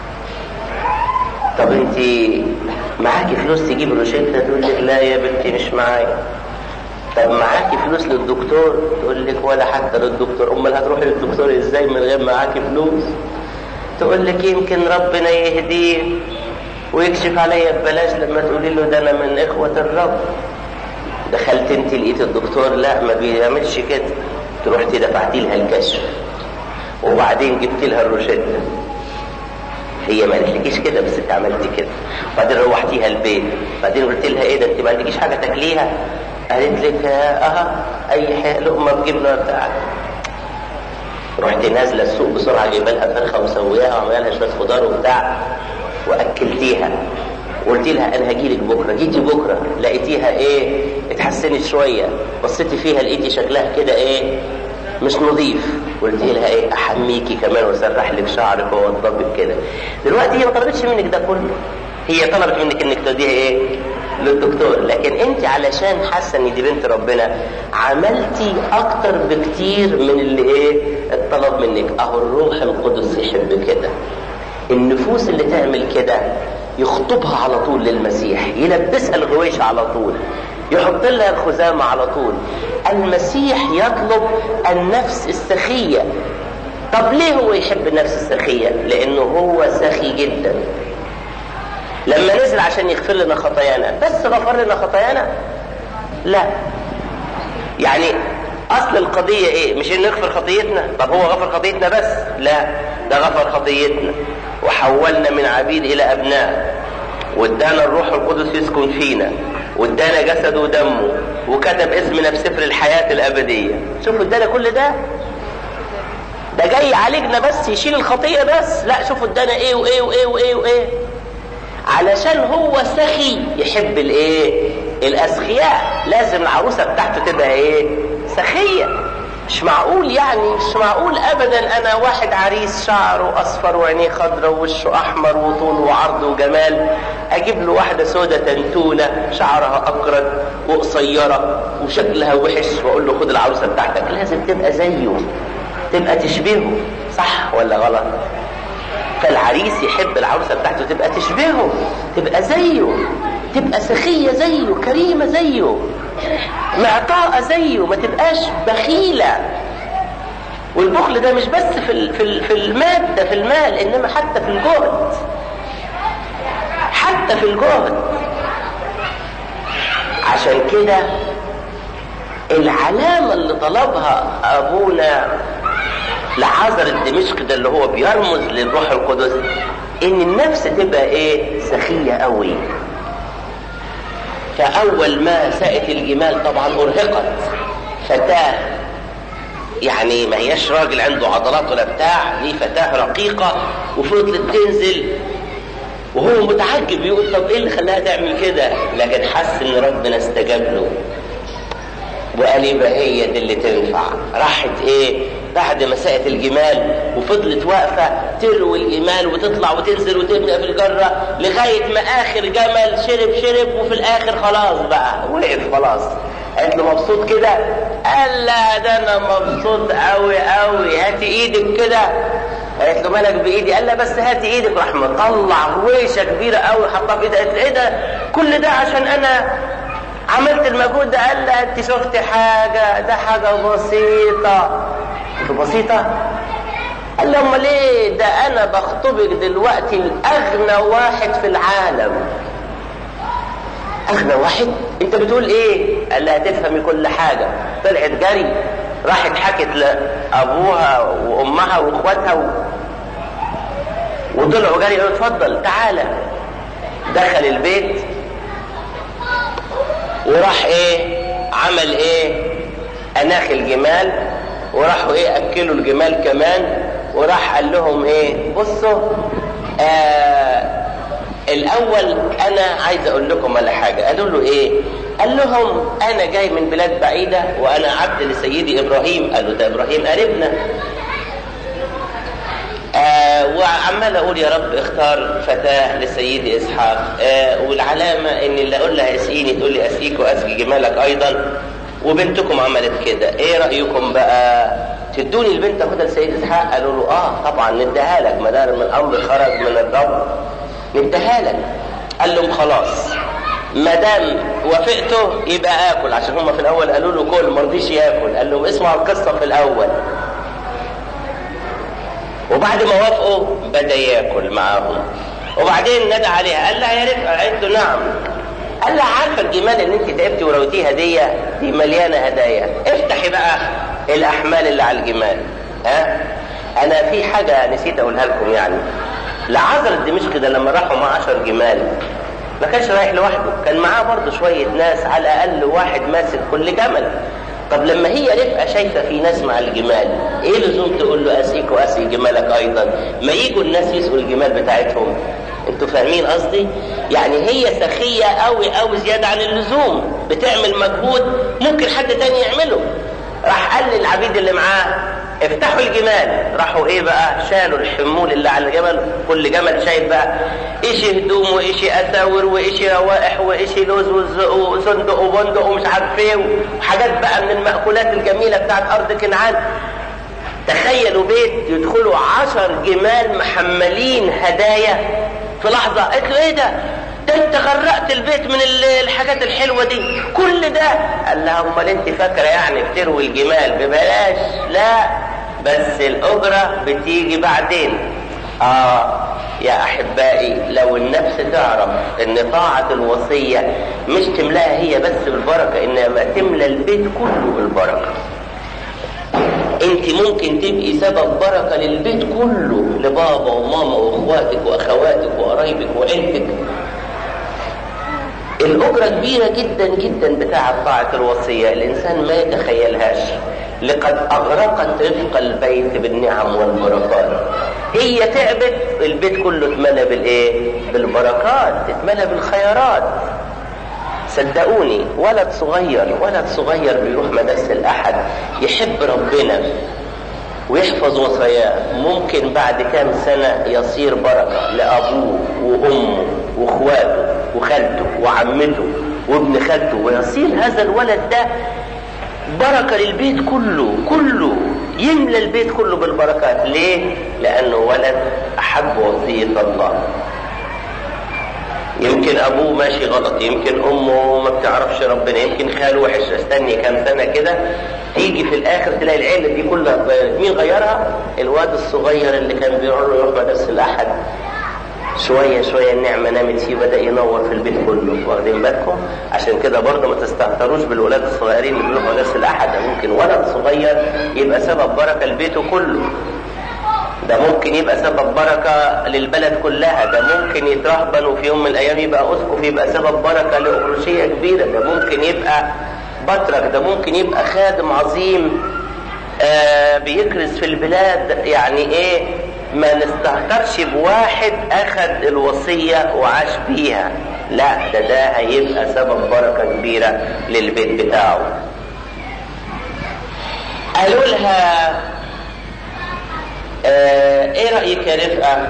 طب انت معاكي فلوس تجيب روشته تقول لك لا يا بنتي مش معايا طب معاكي فلوس للدكتور تقول لك ولا حتى للدكتور امال هتروحي للدكتور ازاي من غير ما معاكي فلوس تقول لك يمكن ربنا يهديه ويكشف عليا ببلاش لما تقولي له ده انا من اخوه الرب دخلت انت لقيت الدكتور لا ما بيعملش كده رحتي دفعتي لها الكشف وبعدين جبت لها الروشته هي ما قالتلكيش كده بس انت عملت كده وبعدين روحتيها البيت بعدين قلت لها ايه ده انت ما عندكيش حاجه تاكليها قالت لك اه اي حاجه لقمه بجبنه بتاع رحت نازله السوق بسرعه جايبه لها فرخه ومسوياها وعامله لها شويه خضار وبتاع واكلتيها قلت لها انا هجي لك بكره جيتي بكره لقيتيها ايه اتحسنت شويه بصيتي فيها لقيتي شكلها كده ايه مش نظيف قلت لها ايه احميكي كمان واسرح لك شعرك واوضبك كده دلوقتي هي ما طلبتش منك ده كله هي طلبت منك انك توديها ايه للدكتور لكن انت علشان حاسه ان دي بنت ربنا عملتي اكتر بكتير من اللي ايه الطلب منك اهو الروح القدس يحب كده النفوس اللي تعمل كده يخطبها على طول للمسيح يلبسها الغويشة على طول يحط لها الخزامة على طول المسيح يطلب النفس السخية طب ليه هو يحب النفس السخية لانه هو سخي جدا لما نزل عشان يغفر لنا خطايانا بس غفر لنا خطايانا لا يعني اصل القضية ايه مش انه يغفر خطيتنا طب هو غفر خطيتنا بس لا ده غفر خطيتنا وحولنا من عبيد الى ابناء وادانا الروح القدس يسكن فينا وادانا جسده ودمه وكتب اسمنا في سفر الحياة الابدية شوفوا ادانا كل ده ده جاي يعالجنا بس يشيل الخطية بس لا شوفوا ادانا ايه وايه وايه وايه وايه علشان هو سخي يحب الايه الاسخياء لازم العروسة بتاعته تبقى ايه سخية مش معقول يعني مش معقول ابدا انا واحد عريس شعره اصفر وعينيه خضرا ووشه احمر وطول وعرض وجمال اجيب له واحده سودة تنتونه شعرها اقرد وقصيره وشكلها وحش واقول له خد العروسه بتاعتك لازم تبقى زيه تبقى تشبهه صح ولا غلط فالعريس يحب العروسه بتاعته تبقى تشبهه تبقى زيه تبقى سخيه زيه كريمه زيه معطاءة زيه ما تبقاش بخيلة والبخل ده مش بس في في في المادة في المال انما حتى في الجهد حتى في الجهد عشان كده العلامة اللي طلبها ابونا لعازر الدمشق ده اللي هو بيرمز للروح القدس ان النفس تبقى ايه سخية قوي فأول ما ساقت الجمال طبعا أرهقت فتاة يعني ما هياش راجل عنده عضلات ولا بتاع دي فتاة رقيقة وفضلت تنزل وهو متعجب يقول طب ايه اللي خلاها تعمل كده لكن حس ان ربنا استجاب له وقال يبقى هي دي اللي تنفع راحت ايه بعد ما سقت الجمال وفضلت واقفة تروي الجمال وتطلع وتنزل وتبدأ في الجرة لغاية ما آخر جمل شرب شرب وفي الآخر خلاص بقى وقف خلاص قالت له مبسوط كده قال لا ده أنا مبسوط أوي أوي هاتي إيدك كده قالت له مالك بإيدي قال لا بس هاتي إيدك راح مطلع رويشة كبيرة أوي حطها في إيدها قالت له إيه ده كل ده عشان أنا عملت المجهود ده قال لها انت شفت حاجة ده حاجة بسيطة بسيطة قال له امال ايه ده انا بخطبك دلوقتي لاغنى واحد في العالم اغنى واحد انت بتقول ايه قال لها تفهمي كل حاجة طلعت جري راحت حكت لابوها وامها واخواتها و... وطلعوا جري قالوا اتفضل تعالى دخل البيت وراح ايه عمل ايه اناخ الجمال وراحوا ايه اكلوا الجمال كمان وراح قال لهم ايه بصوا آه الاول انا عايز اقول لكم على حاجه قالوا له ايه قال لهم انا جاي من بلاد بعيده وانا عبد لسيدي ابراهيم قالوا ده ابراهيم قريبنا آه وعمال اقول يا رب اختار فتاه لسيدي اسحاق آه والعلامه ان اللي اقول لها اسقيني تقول لي اسقيك واسقي جمالك ايضا وبنتكم عملت كده ايه رايكم بقى تدوني البنت اخدها لسيد اسحاق قالوا له اه طبعا نديها لك ما دام الامر خرج من الرب نديها لك قال لهم خلاص ما دام وافقته يبقى اكل عشان هم في الاول قالوا له كل ما رضيش ياكل قال لهم اسمعوا القصه في الاول وبعد ما وافقوا بدا ياكل معاهم وبعدين ندى عليها قال لها يا رفقه قالت له نعم قال لها عارفه الجمال اللي انت تعبتي ورويتيها دي دي مليانه هدايا افتحي بقى الاحمال اللي على الجمال ها انا في حاجه نسيت اقولها لكم يعني لعذر الدمشق ده لما راحوا مع عشر جمال ما كانش رايح لوحده كان معاه برضه شويه ناس على الاقل واحد ماسك كل جمل طب لما هي رفقه شايفه في ناس مع الجمال ايه لزوم تقول له اسقيك واسقي جمالك ايضا ما يجوا الناس يسقوا الجمال بتاعتهم انتوا فاهمين قصدي يعني هي سخيه قوي قوي زياده عن اللزوم بتعمل مجهود ممكن حد تاني يعمله راح قال للعبيد اللي معاه افتحوا الجمال راحوا ايه بقى شالوا الحمول اللي على الجمل كل جمل شايف بقى ايش هدوم وايش اساور وايش روائح وايش لوز وصندق وبندق ومش عارف ايه وحاجات بقى من المأكولات الجميلة بتاعت ارض كنعان تخيلوا بيت يدخلوا عشر جمال محملين هدايا في لحظة قلت له ايه ده ده انت غرقت البيت من الحاجات الحلوه دي كل ده قال لها امال انت فاكره يعني بتروي الجمال ببلاش لا بس الاجره بتيجي بعدين اه يا احبائي لو النفس تعرف ان طاعه الوصيه مش تملاها هي بس بالبركه انما تملى البيت كله بالبركه انت ممكن تبقي سبب بركه للبيت كله لبابا وماما واخواتك واخواتك وقرايبك وعيلتك الأجرة كبيرة جدا جدا بتاعة طاعة الوصية الإنسان ما يتخيلهاش لقد أغرقت رفق البيت بالنعم والبركات هي تعبت البيت كله اتملى بالإيه؟ بالبركات اتملى بالخيرات صدقوني ولد صغير ولد صغير بيروح مدرسة الأحد يحب ربنا ويحفظ وصاياه ممكن بعد كام سنة يصير بركة لأبوه وأمه وإخواته وخالته وعمته وابن خالته ويصير هذا الولد ده بركة للبيت كله كله يملى البيت كله بالبركات ليه؟ لأنه ولد أحب وصية الله يمكن ابوه ماشي غلط يمكن امه ما بتعرفش ربنا يمكن خاله وحش استني كام سنه كده تيجي في الاخر تلاقي العيله دي كلها مين غيرها الواد الصغير اللي كان بيروح يروح مدرسه الاحد شوية شوية النعمة نامت فيه بدأ ينور في البيت كله واخدين بالكم عشان كده برضه ما تستهتروش بالولاد الصغيرين اللي بيروحوا مدرسة الأحد ممكن ولد صغير يبقى سبب بركة لبيته كله ده ممكن يبقى سبب بركة للبلد كلها ده ممكن يترهبن وفي يوم من الأيام يبقى أسقف يبقى سبب بركة لأبروشية كبيرة ده ممكن يبقى بطرك ده ممكن يبقى خادم عظيم آه بيكرز في البلاد يعني ايه ما نستهترش بواحد اخذ الوصية وعاش بيها لا ده ده هيبقى سبب بركة كبيرة للبيت بتاعه قالوا لها آه ايه رأيك يا رفقة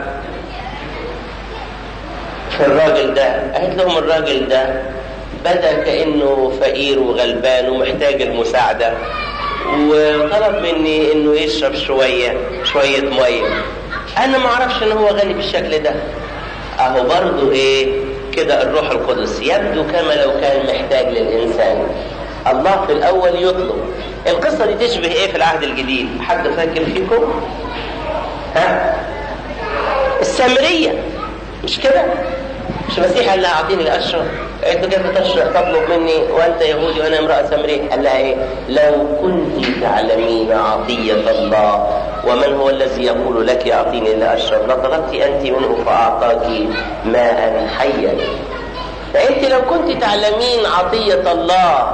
في الراجل ده قالت لهم الراجل ده بدا كانه فقير وغلبان ومحتاج المساعده وطلب مني انه يشرب شويه شويه ميه انا ما اعرفش ان هو غني بالشكل ده اهو برضه ايه كده الروح القدس يبدو كما لو كان محتاج للانسان الله في الاول يطلب القصه دي تشبه ايه في العهد الجديد حد فاكر فيكم ها السامريه مش كده مش المسيح قال لها اعطيني الاشرف قالت له كيف تشرب تطلب مني وانت يهودي وانا امراه سامريه قال لها ايه لو كنت تعلمين عطيه الله ومن هو الذي يقول لك اعطيني لاشرب لطلبت انت منه فاعطاك ماء حيا فانت لو كنت تعلمين عطيه الله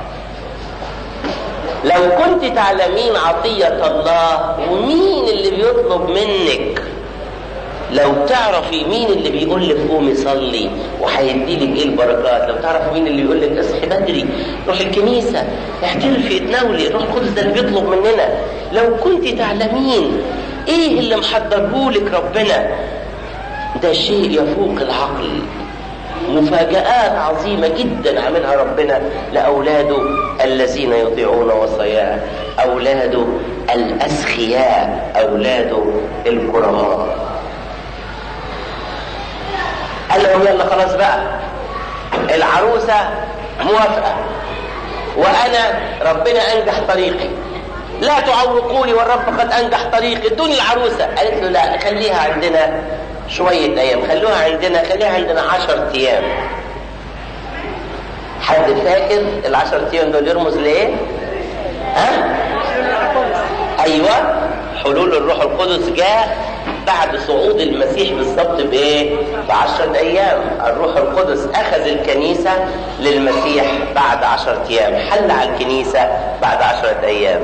لو كنت تعلمين عطيه الله ومين اللي بيطلب منك لو تعرفي مين اللي بيقول لك قومي صلي وهيدي لك ايه البركات لو تعرف مين اللي يقول لك اصحي بدري روح الكنيسه احترفي اتناولي الروح القدس ده اللي بيطلب مننا لو كنت تعلمين ايه اللي محضرهولك ربنا ده شيء يفوق العقل مفاجآت عظيمة جدا عملها ربنا لأولاده الذين يطيعون وصاياه أولاده الأسخياء أولاده الكرماء قال لهم يلا خلاص بقى العروسة موافقة وأنا ربنا أنجح طريقي لا تعوقوني والرب قد أنجح طريقي ادوني العروسة قالت له لا خليها عندنا شوية أيام خلوها عندنا خليها عندنا عشر أيام حد فاكر العشر أيام دول يرمز لإيه؟ ها؟ أيوه حلول الروح القدس جاء بعد صعود المسيح بالظبط بايه؟ بعشرة ايام، الروح القدس اخذ الكنيسة للمسيح بعد عشرة ايام، حل على الكنيسة بعد عشرة ايام.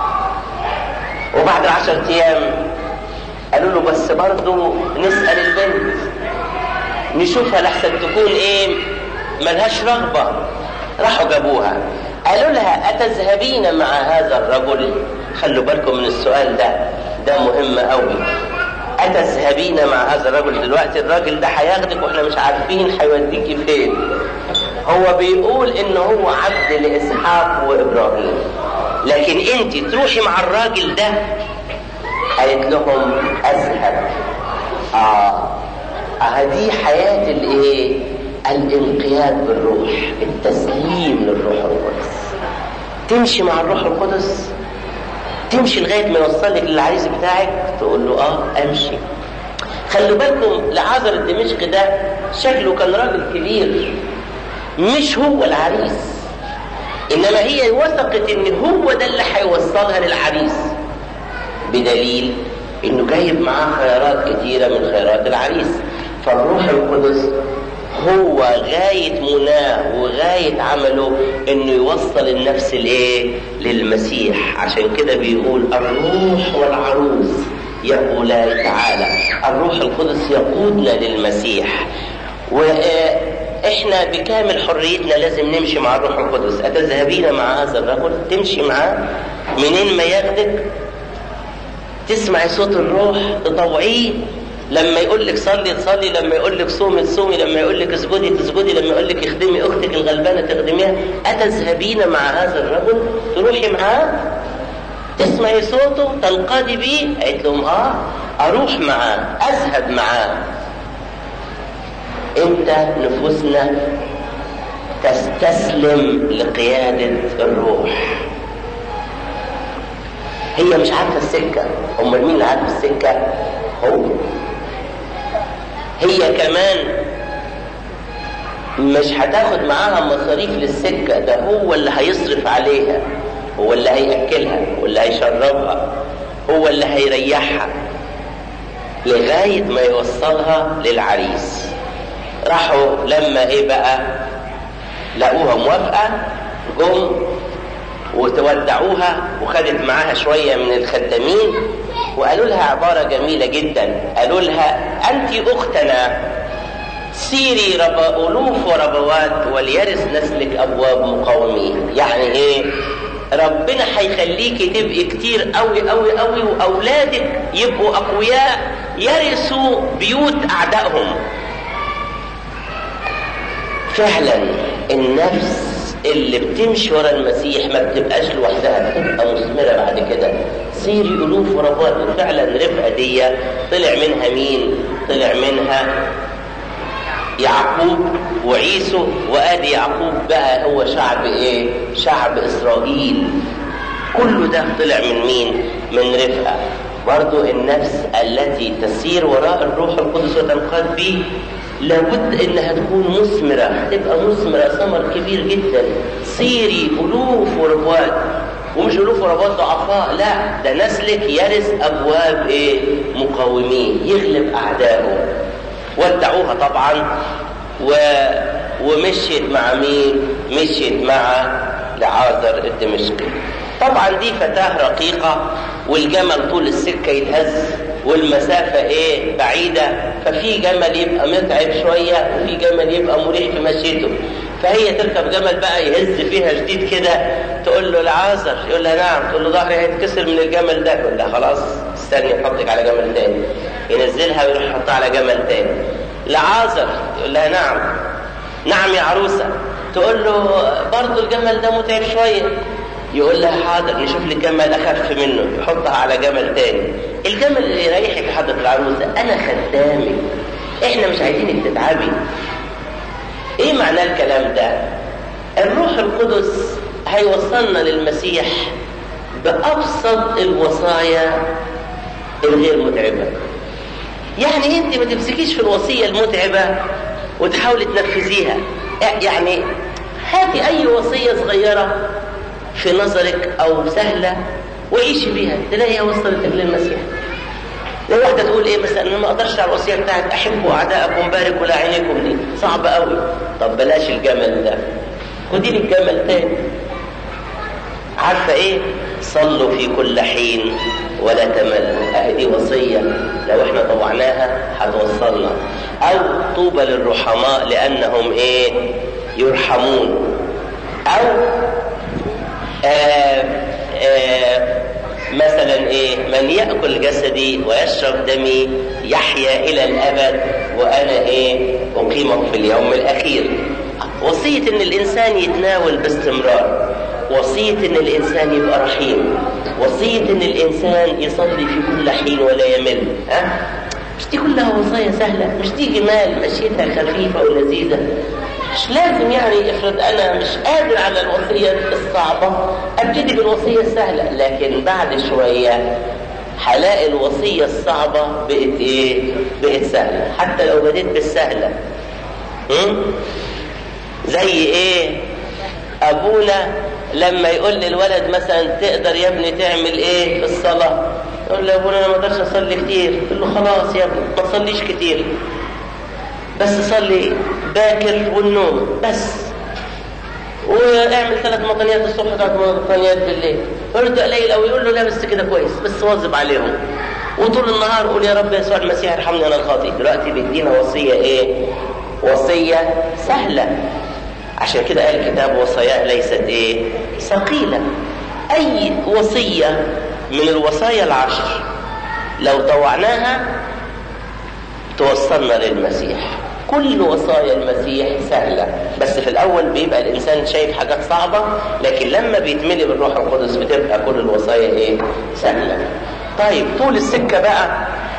وبعد عشرة ايام قالوا له بس برضه نسأل البنت نشوفها لحسن تكون ايه ملهاش رغبة راحوا جابوها قالوا لها أتذهبين مع هذا الرجل خلوا بالكم من السؤال ده ده مهم قوي أتذهبين مع هذا الرجل دلوقتي الراجل ده هياخدك واحنا مش عارفين هيوديكي فين هو بيقول ان هو عبد لاسحاق وابراهيم لكن انت تروحي مع الراجل ده قالت لهم اذهب اه اه دي حياة الايه الانقياد بالروح التسليم للروح القدس تمشي مع الروح القدس تمشي لغاية ما يوصلك للعريس بتاعك تقول له اه امشي خلوا بالكم لعازر الدمشق ده شكله كان راجل كبير مش هو العريس انما هي وثقت ان هو ده اللي هيوصلها للعريس بدليل انه جايب معاه خيارات كتيره من خيارات العريس فالروح القدس هو غاية مناه وغاية عمله انه يوصل النفس لايه للمسيح عشان كده بيقول الروح والعروس يقولان تعالى الروح القدس يقودنا للمسيح واحنا بكامل حريتنا لازم نمشي مع الروح القدس اتذهبين مع هذا الرجل تمشي معاه منين ما ياخدك تسمعي صوت الروح تطوعيه لما يقول لك صلي تصلي لما يقول لك صومي تصومي لما يقول لك اسجدي تسجدي لما يقول لك اخدمي اختك الغلبانه تخدميها اتذهبين مع هذا الرجل تروحي معاه تسمعي صوته تنقادي بيه قالت لهم اه اروح معاه اذهب معاه امتى نفوسنا تستسلم لقياده الروح هي مش عارفه السكه امال مين اللي عارف السكه هو هي كمان مش هتاخد معاها مصاريف للسكه ده هو اللي هيصرف عليها هو اللي هياكلها هو اللي هيشربها هو اللي هيريحها لغايه ما يوصلها للعريس راحوا لما ايه بقى لقوها موافقه جم وتودعوها وخدت معاها شوية من الخدامين وقالوا لها عبارة جميلة جدا قالوا لها أنت أختنا سيري رب ألوف وربوات وليرث نسلك أبواب مقاومين يعني إيه ربنا هيخليكي تبقي كتير قوي قوي قوي واولادك يبقوا اقوياء يرثوا بيوت اعدائهم فعلا النفس اللي بتمشي ورا المسيح ما بتبقاش لوحدها بتبقى مثمره بعد كده سيري الوف وربوات وفعلا رفقه دي طلع منها مين؟ طلع منها يعقوب وعيسو وادي يعقوب بقى هو شعب ايه؟ شعب اسرائيل كله ده طلع من مين؟ من رفقه برضو النفس التي تسير وراء الروح القدس وتنقاد به لابد انها تكون مثمره هتبقى مثمره ثمر كبير جدا سيري الوف وربوات ومش الوف وربوات ضعفاء لا ده نسلك يرث ابواب ايه مقاومين يغلب اعدائه ودعوها طبعا و... ومشيت مع مين مشيت مع لعازر الدمشقي طبعا دي فتاة رقيقة والجمل طول السكة يتهز والمسافة ايه بعيدة ففي جمل يبقى متعب شوية وفي جمل يبقى مريح في مشيته فهي تركب جمل بقى يهز فيها شديد كده تقول له العازر يقول لها نعم تقول له ظهري هيتكسر من الجمل ده يقول لها خلاص استني احطك على جمل تاني ينزلها ويروح يحطها على جمل تاني لعازر يقول لها نعم نعم يا عروسة تقول له برضه الجمل ده متعب شوية يقول لها حاضر نشوف لك جمل اخف منه يحطها على جمل تاني الجمل اللي يريحك يا حضره العروسه انا خدامك احنا مش عايزينك تتعبي ايه معنى الكلام ده الروح القدس هيوصلنا للمسيح بابسط الوصايا الغير متعبه يعني انت ما تمسكيش في الوصيه المتعبه وتحاولي تنفذيها يعني هاتي اي وصيه صغيره في نظرك او سهله وعيشي بيها تلاقيها وصلتك للمسيح لو واحده تقول ايه مثلا انا ما اقدرش على الوصيه بتاعت احبوا اعداءكم باركوا لاعينكم دي صعبه قوي طب بلاش الجمل ده خدي لك جمل تاني عارفه ايه صلوا في كل حين ولا تملوا اهي دي وصيه لو احنا طوعناها هتوصلنا او طوبى للرحماء لانهم ايه يرحمون او آه آه مثلا ايه من ياكل جسدي ويشرب دمي يحيا الى الابد وانا ايه اقيمه في اليوم الاخير وصيه ان الانسان يتناول باستمرار وصيه ان الانسان يبقى رحيم وصيه ان الانسان يصلي في كل حين ولا يمل ها مش دي كلها وصايا سهله مش دي جمال مشيتها خفيفه ولذيذه مش لازم يعني افرض انا مش قادر على الوصيه الصعبه ابتدي بالوصيه السهله لكن بعد شويه هلاقي الوصيه الصعبه بقت ايه؟ بقت سهله حتى لو بديت بالسهله هم؟ زي ايه؟ ابونا لما يقول للولد مثلا تقدر يا ابني تعمل ايه في الصلاه؟ يقول له يا ابونا انا ما اقدرش اصلي كتير يقول له خلاص يا ابني ما تصليش كتير بس صلي باكر والنوم بس واعمل ثلاث مطنيات الصبح ثلاث مطنيات بالليل ارد قليل قوي يقول له لا بس كده كويس بس واظب عليهم وطول النهار قول يا رب يسوع المسيح ارحمني انا الخاطئ دلوقتي بيدينا وصيه ايه وصيه سهله عشان كده قال الكتاب وصاياه ليست ايه ثقيله اي وصيه من الوصايا العشر لو طوعناها توصلنا للمسيح كل وصايا المسيح سهلة بس في الأول بيبقى الإنسان شايف حاجات صعبة لكن لما بيتملي بالروح القدس بتبقى كل الوصايا إيه؟ سهلة طيب طول السكة بقى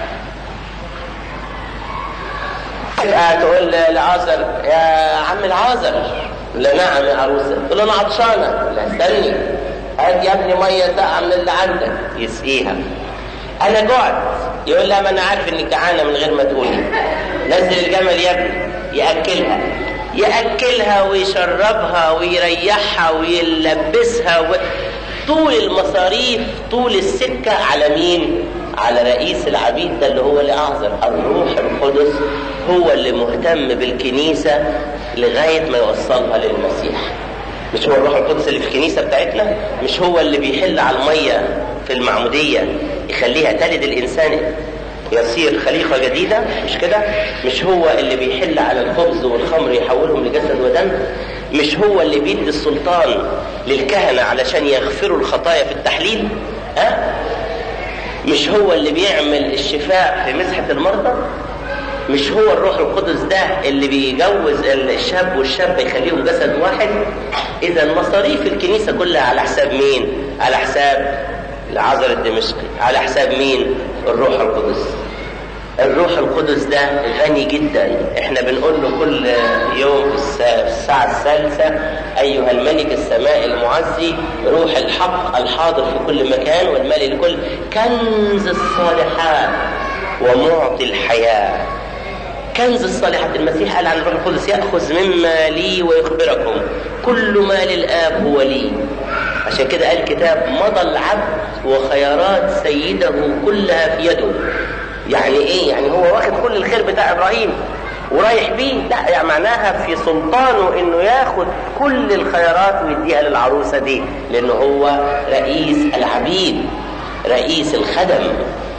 تقول لعازر يا عم العازر لا نعم يا عروسة تقول له أنا عطشانة لا استني هات يا ابني مية ساقعة من اللي عندك يسقيها انا جعت يقول لها ما انا عارف انك جعانه من غير ما تقولي نزل الجمل يا ابني ياكلها ياكلها ويشربها ويريحها ويلبسها و... طول المصاريف طول السكه على مين على رئيس العبيد ده اللي هو اللي اعذر الروح القدس هو اللي مهتم بالكنيسه لغايه ما يوصلها للمسيح مش هو الروح القدس اللي في الكنيسه بتاعتنا مش هو اللي بيحل على الميه في المعموديه يخليها تلد الانسان يصير خليقه جديده مش كده مش هو اللي بيحل على الخبز والخمر يحولهم لجسد ودم مش هو اللي بيدي السلطان للكهنه علشان يغفروا الخطايا في التحليل ها مش هو اللي بيعمل الشفاء في مسحه المرضى مش هو الروح القدس ده اللي بيجوز الشاب والشاب يخليهم جسد واحد اذا مصاريف الكنيسه كلها على حساب مين على حساب العذر الدمشقي على حساب مين الروح القدس الروح القدس ده غني جدا احنا بنقول له كل يوم في الساعة الثالثة أيها الملك السماء المعزي روح الحق الحاضر في كل مكان والمال الكل كنز الصالحات ومعطي الحياة كنز الصالحات المسيح قال عن الروح القدس يأخذ مما لي ويخبركم كل ما للآب هو لي عشان كده قال الكتاب مضى العبد وخيارات سيده كلها في يده يعني ايه يعني هو واخد كل الخير بتاع ابراهيم ورايح بيه لا يعني معناها في سلطانه انه ياخد كل الخيارات ويديها للعروسه دي لانه هو رئيس العبيد رئيس الخدم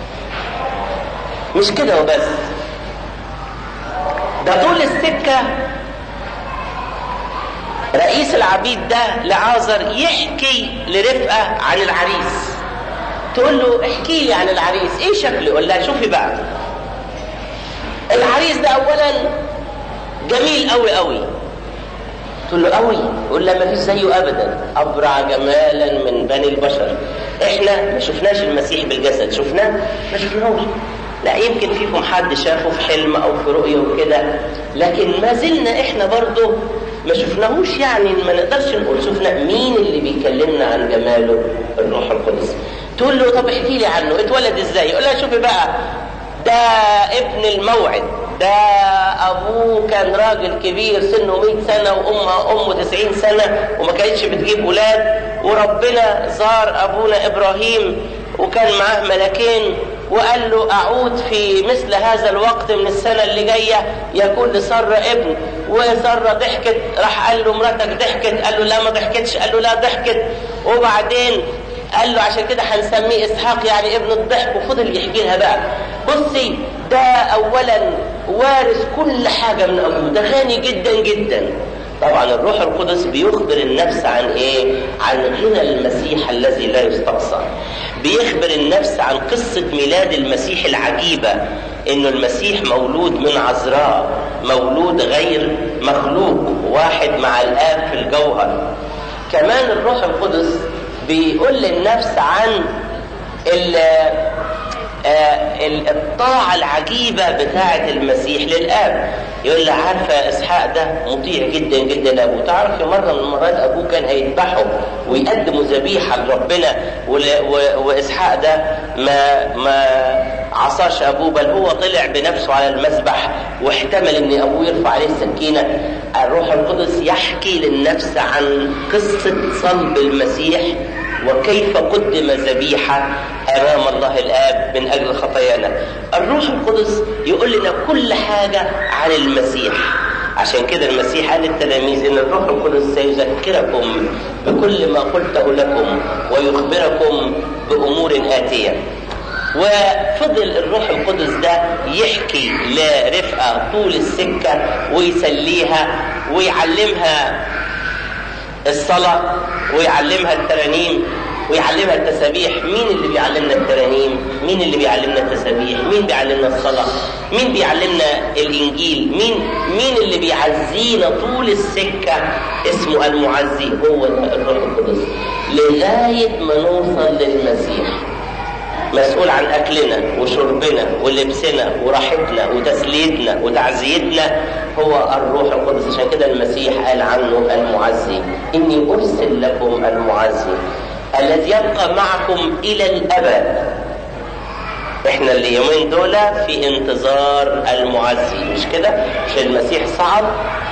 مش كده وبس ده طول السكه رئيس العبيد ده لعازر يحكي لرفقه عن العريس تقول له احكي لي عن العريس ايه شكله يقول لها شوفي بقى العريس ده اولا جميل قوي قوي تقول له قوي يقول لها ما فيش زيه ابدا ابرع جمالا من بني البشر احنا ما شفناش المسيح بالجسد شفناه ما شفناهوش لا يمكن فيكم حد شافه في حلم او في رؤيه وكده لكن ما زلنا احنا برضه ما شفناهوش يعني ما نقدرش نقول شفنا مين اللي بيكلمنا عن جماله الروح القدس تقول له طب احكي لي عنه اتولد ازاي يقول لها شوفي بقى ده ابن الموعد ده ابوه كان راجل كبير سنه 100 سنه وامه امه 90 سنه وما كانتش بتجيب ولاد وربنا زار ابونا ابراهيم وكان معاه ملكين وقال له اعود في مثل هذا الوقت من السنه اللي جايه يكون لساره ابن وساره ضحكت راح قال له مراتك ضحكت قال له لا ما ضحكتش قال له لا ضحكت وبعدين قال له عشان كده هنسميه اسحاق يعني ابن الضحك وفضل يحكي لها بقى بصي ده اولا وارث كل حاجه من ابوه ده غني جدا جدا طبعا الروح القدس بيخبر النفس عن ايه عن غنى المسيح الذي لا يستقصى بيخبر النفس عن قصة ميلاد المسيح العجيبة انه المسيح مولود من عذراء مولود غير مخلوق واحد مع الاب في الجوهر كمان الروح القدس بيقول للنفس عن الطاعة العجيبة بتاعة المسيح للآب يقول له عارفة إسحاق ده مطيع جدا جدا لأبوه تعرف في مرة من المرات أبوه كان هيذبحه ويقدموا ذبيحة لربنا وإسحاق ده ما ما عصاش أبوه بل هو طلع بنفسه على المذبح واحتمل إن أبوه يرفع عليه السكينة الروح القدس يحكي للنفس عن قصة صلب المسيح وكيف قدم ذبيحة أمام الله الآب من أجل خطايانا الروح القدس يقول لنا كل حاجة عن المسيح عشان كده المسيح قال للتلاميذ ان الروح القدس سيذكركم بكل ما قلته لكم ويخبركم بامور اتيه وفضل الروح القدس ده يحكي لرفقه طول السكه ويسليها ويعلمها الصلاة ويعلمها الترانيم ويعلمها التسابيح مين اللي بيعلمنا الترانيم مين اللي بيعلمنا التسابيح مين بيعلمنا الصلاة مين بيعلمنا الإنجيل مين مين اللي بيعزينا طول السكة اسمه المعزي هو الروح القدس لغاية ما نوصل للمسيح مسؤول عن أكلنا وشربنا ولبسنا وراحتنا وتسليتنا وتعزيتنا هو الروح القدس عشان كده المسيح قال عنه المعزي إني أرسل لكم المعزي الذي يبقى معكم إلى الأبد احنا اليومين دول في انتظار المعزي مش كده مش المسيح صعد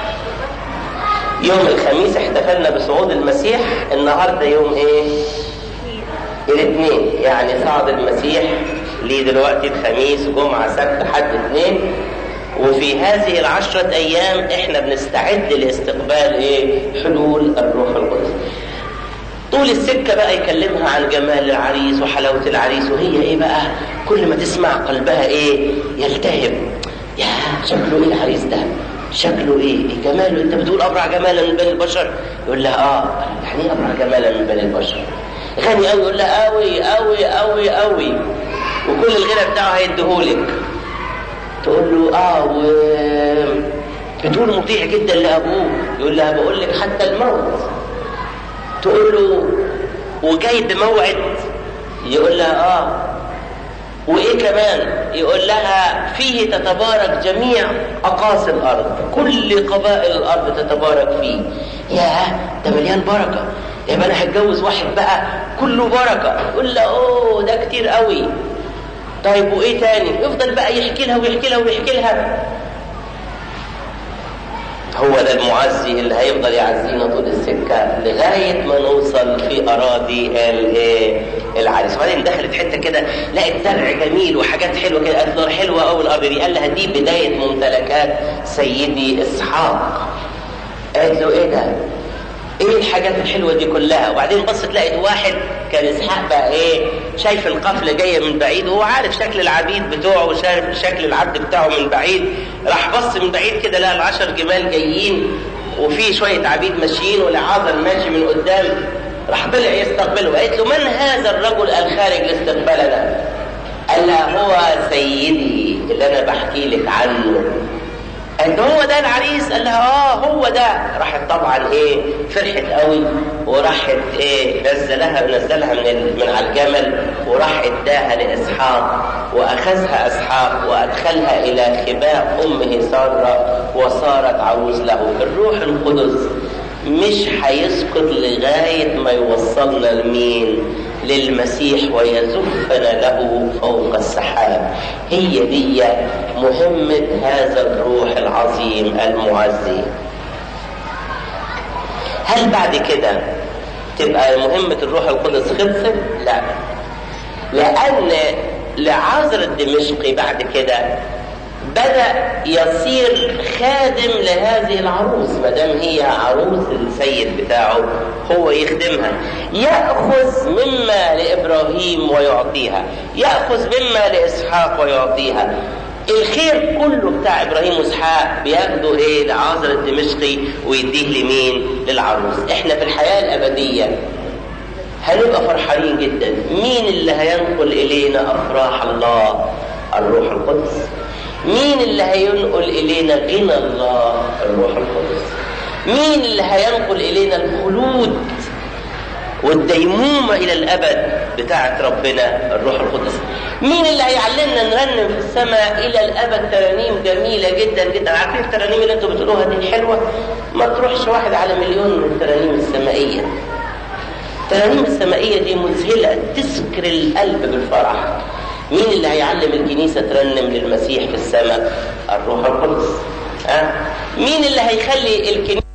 يوم الخميس احتفلنا بصعود المسيح النهارده يوم ايه الاثنين يعني صعد المسيح ليه دلوقتي الخميس جمعة سبت حد اثنين وفي هذه العشرة أيام إحنا بنستعد لاستقبال إيه؟ حلول الروح القدس. طول السكة بقى يكلمها عن جمال العريس وحلاوة العريس وهي إيه بقى؟ كل ما تسمع قلبها إيه؟ يلتهب. يا شكله إيه العريس ده؟ شكله إيه؟ إيه جماله؟ أنت بتقول أبرع جمالا من بني البشر؟ يقول لها آه يعني إيه أبرع جمالا من بني البشر؟ غني قوي يقول لها قوي قوي قوي قوي وكل الغنى بتاعه هيديهولك تقول له اه و بتقول مطيع جدا لابوه يقول لها بقول لك حتى الموت تقول له وجاي بموعد يقول لها اه وايه كمان يقول لها فيه تتبارك جميع اقاصي الارض كل قبائل الارض تتبارك فيه ياه ده مليان بركه يبقى انا هتجوز واحد بقى كله بركه يقول لها اوه ده كتير قوي طيب وايه تاني يفضل بقى يحكي لها ويحكي لها ويحكي لها هو ده المعزي اللي هيفضل يعزينا طول السكة لغاية ما نوصل في أراضي العريس وبعدين دخلت حته كده لقت زرع جميل وحاجات حلوه كده قالت له حلوه قوي الارض دي قال لها دي بدايه ممتلكات سيدي اسحاق قالت له ايه ده ايه الحاجات الحلوه دي كلها وبعدين بصت لقيت واحد كان اسحاق بقى ايه شايف القفله جايه من بعيد وهو عارف شكل العبيد بتوعه وشايف شكل العبد بتاعه من بعيد راح بص من بعيد كده لقى العشر جمال جايين وفي شويه عبيد ماشيين والعازر ماشي من قدام راح طلع يستقبله قالت له من هذا الرجل الخارج لاستقبالنا قال لها هو سيدي اللي انا بحكي لك عنه قال هو ده العريس قال لها اه هو ده راحت طبعا ايه فرحت قوي وراحت ايه نزلها نزلها من ال... من على الجمل وراح اداها لاسحاق واخذها اسحاق وادخلها الى خباء امه ساره وصارت عروس له الروح القدس مش هيسكت لغايه ما يوصلنا لمين للمسيح ويزفنا له فوق السحاب هي دي مهمة هذا الروح العظيم المعزي هل بعد كده تبقى مهمة الروح القدس خلصت؟ لا لأن لعازر الدمشقي بعد كده بدأ يصير خادم لهذه العروس ما دام هي عروس السيد بتاعه هو يخدمها يأخذ مما لإبراهيم ويعطيها يأخذ مما لإسحاق ويعطيها الخير كله بتاع ابراهيم واسحاق بياخده ايه لعازر الدمشقي ويديه لمين للعروس احنا في الحياه الابديه هنبقى فرحانين جدا مين اللي هينقل الينا افراح الله الروح القدس مين اللي هينقل إلينا غنى الله الروح القدس مين اللي هينقل إلينا الخلود والديمومة إلى الأبد بتاعة ربنا الروح القدس مين اللي هيعلمنا نرنم في السماء إلى الأبد ترانيم جميلة جدا جدا عارفين الترانيم اللي انتوا بتقولوها دي حلوة ما تروحش واحد على مليون من الترانيم السمائية الترانيم السمائية دي مذهلة تسكر القلب بالفرح مين اللي هيعلم الكنيسة ترنم للمسيح في السماء الروح القدس أه؟ مين اللي هيخلي الكنيسة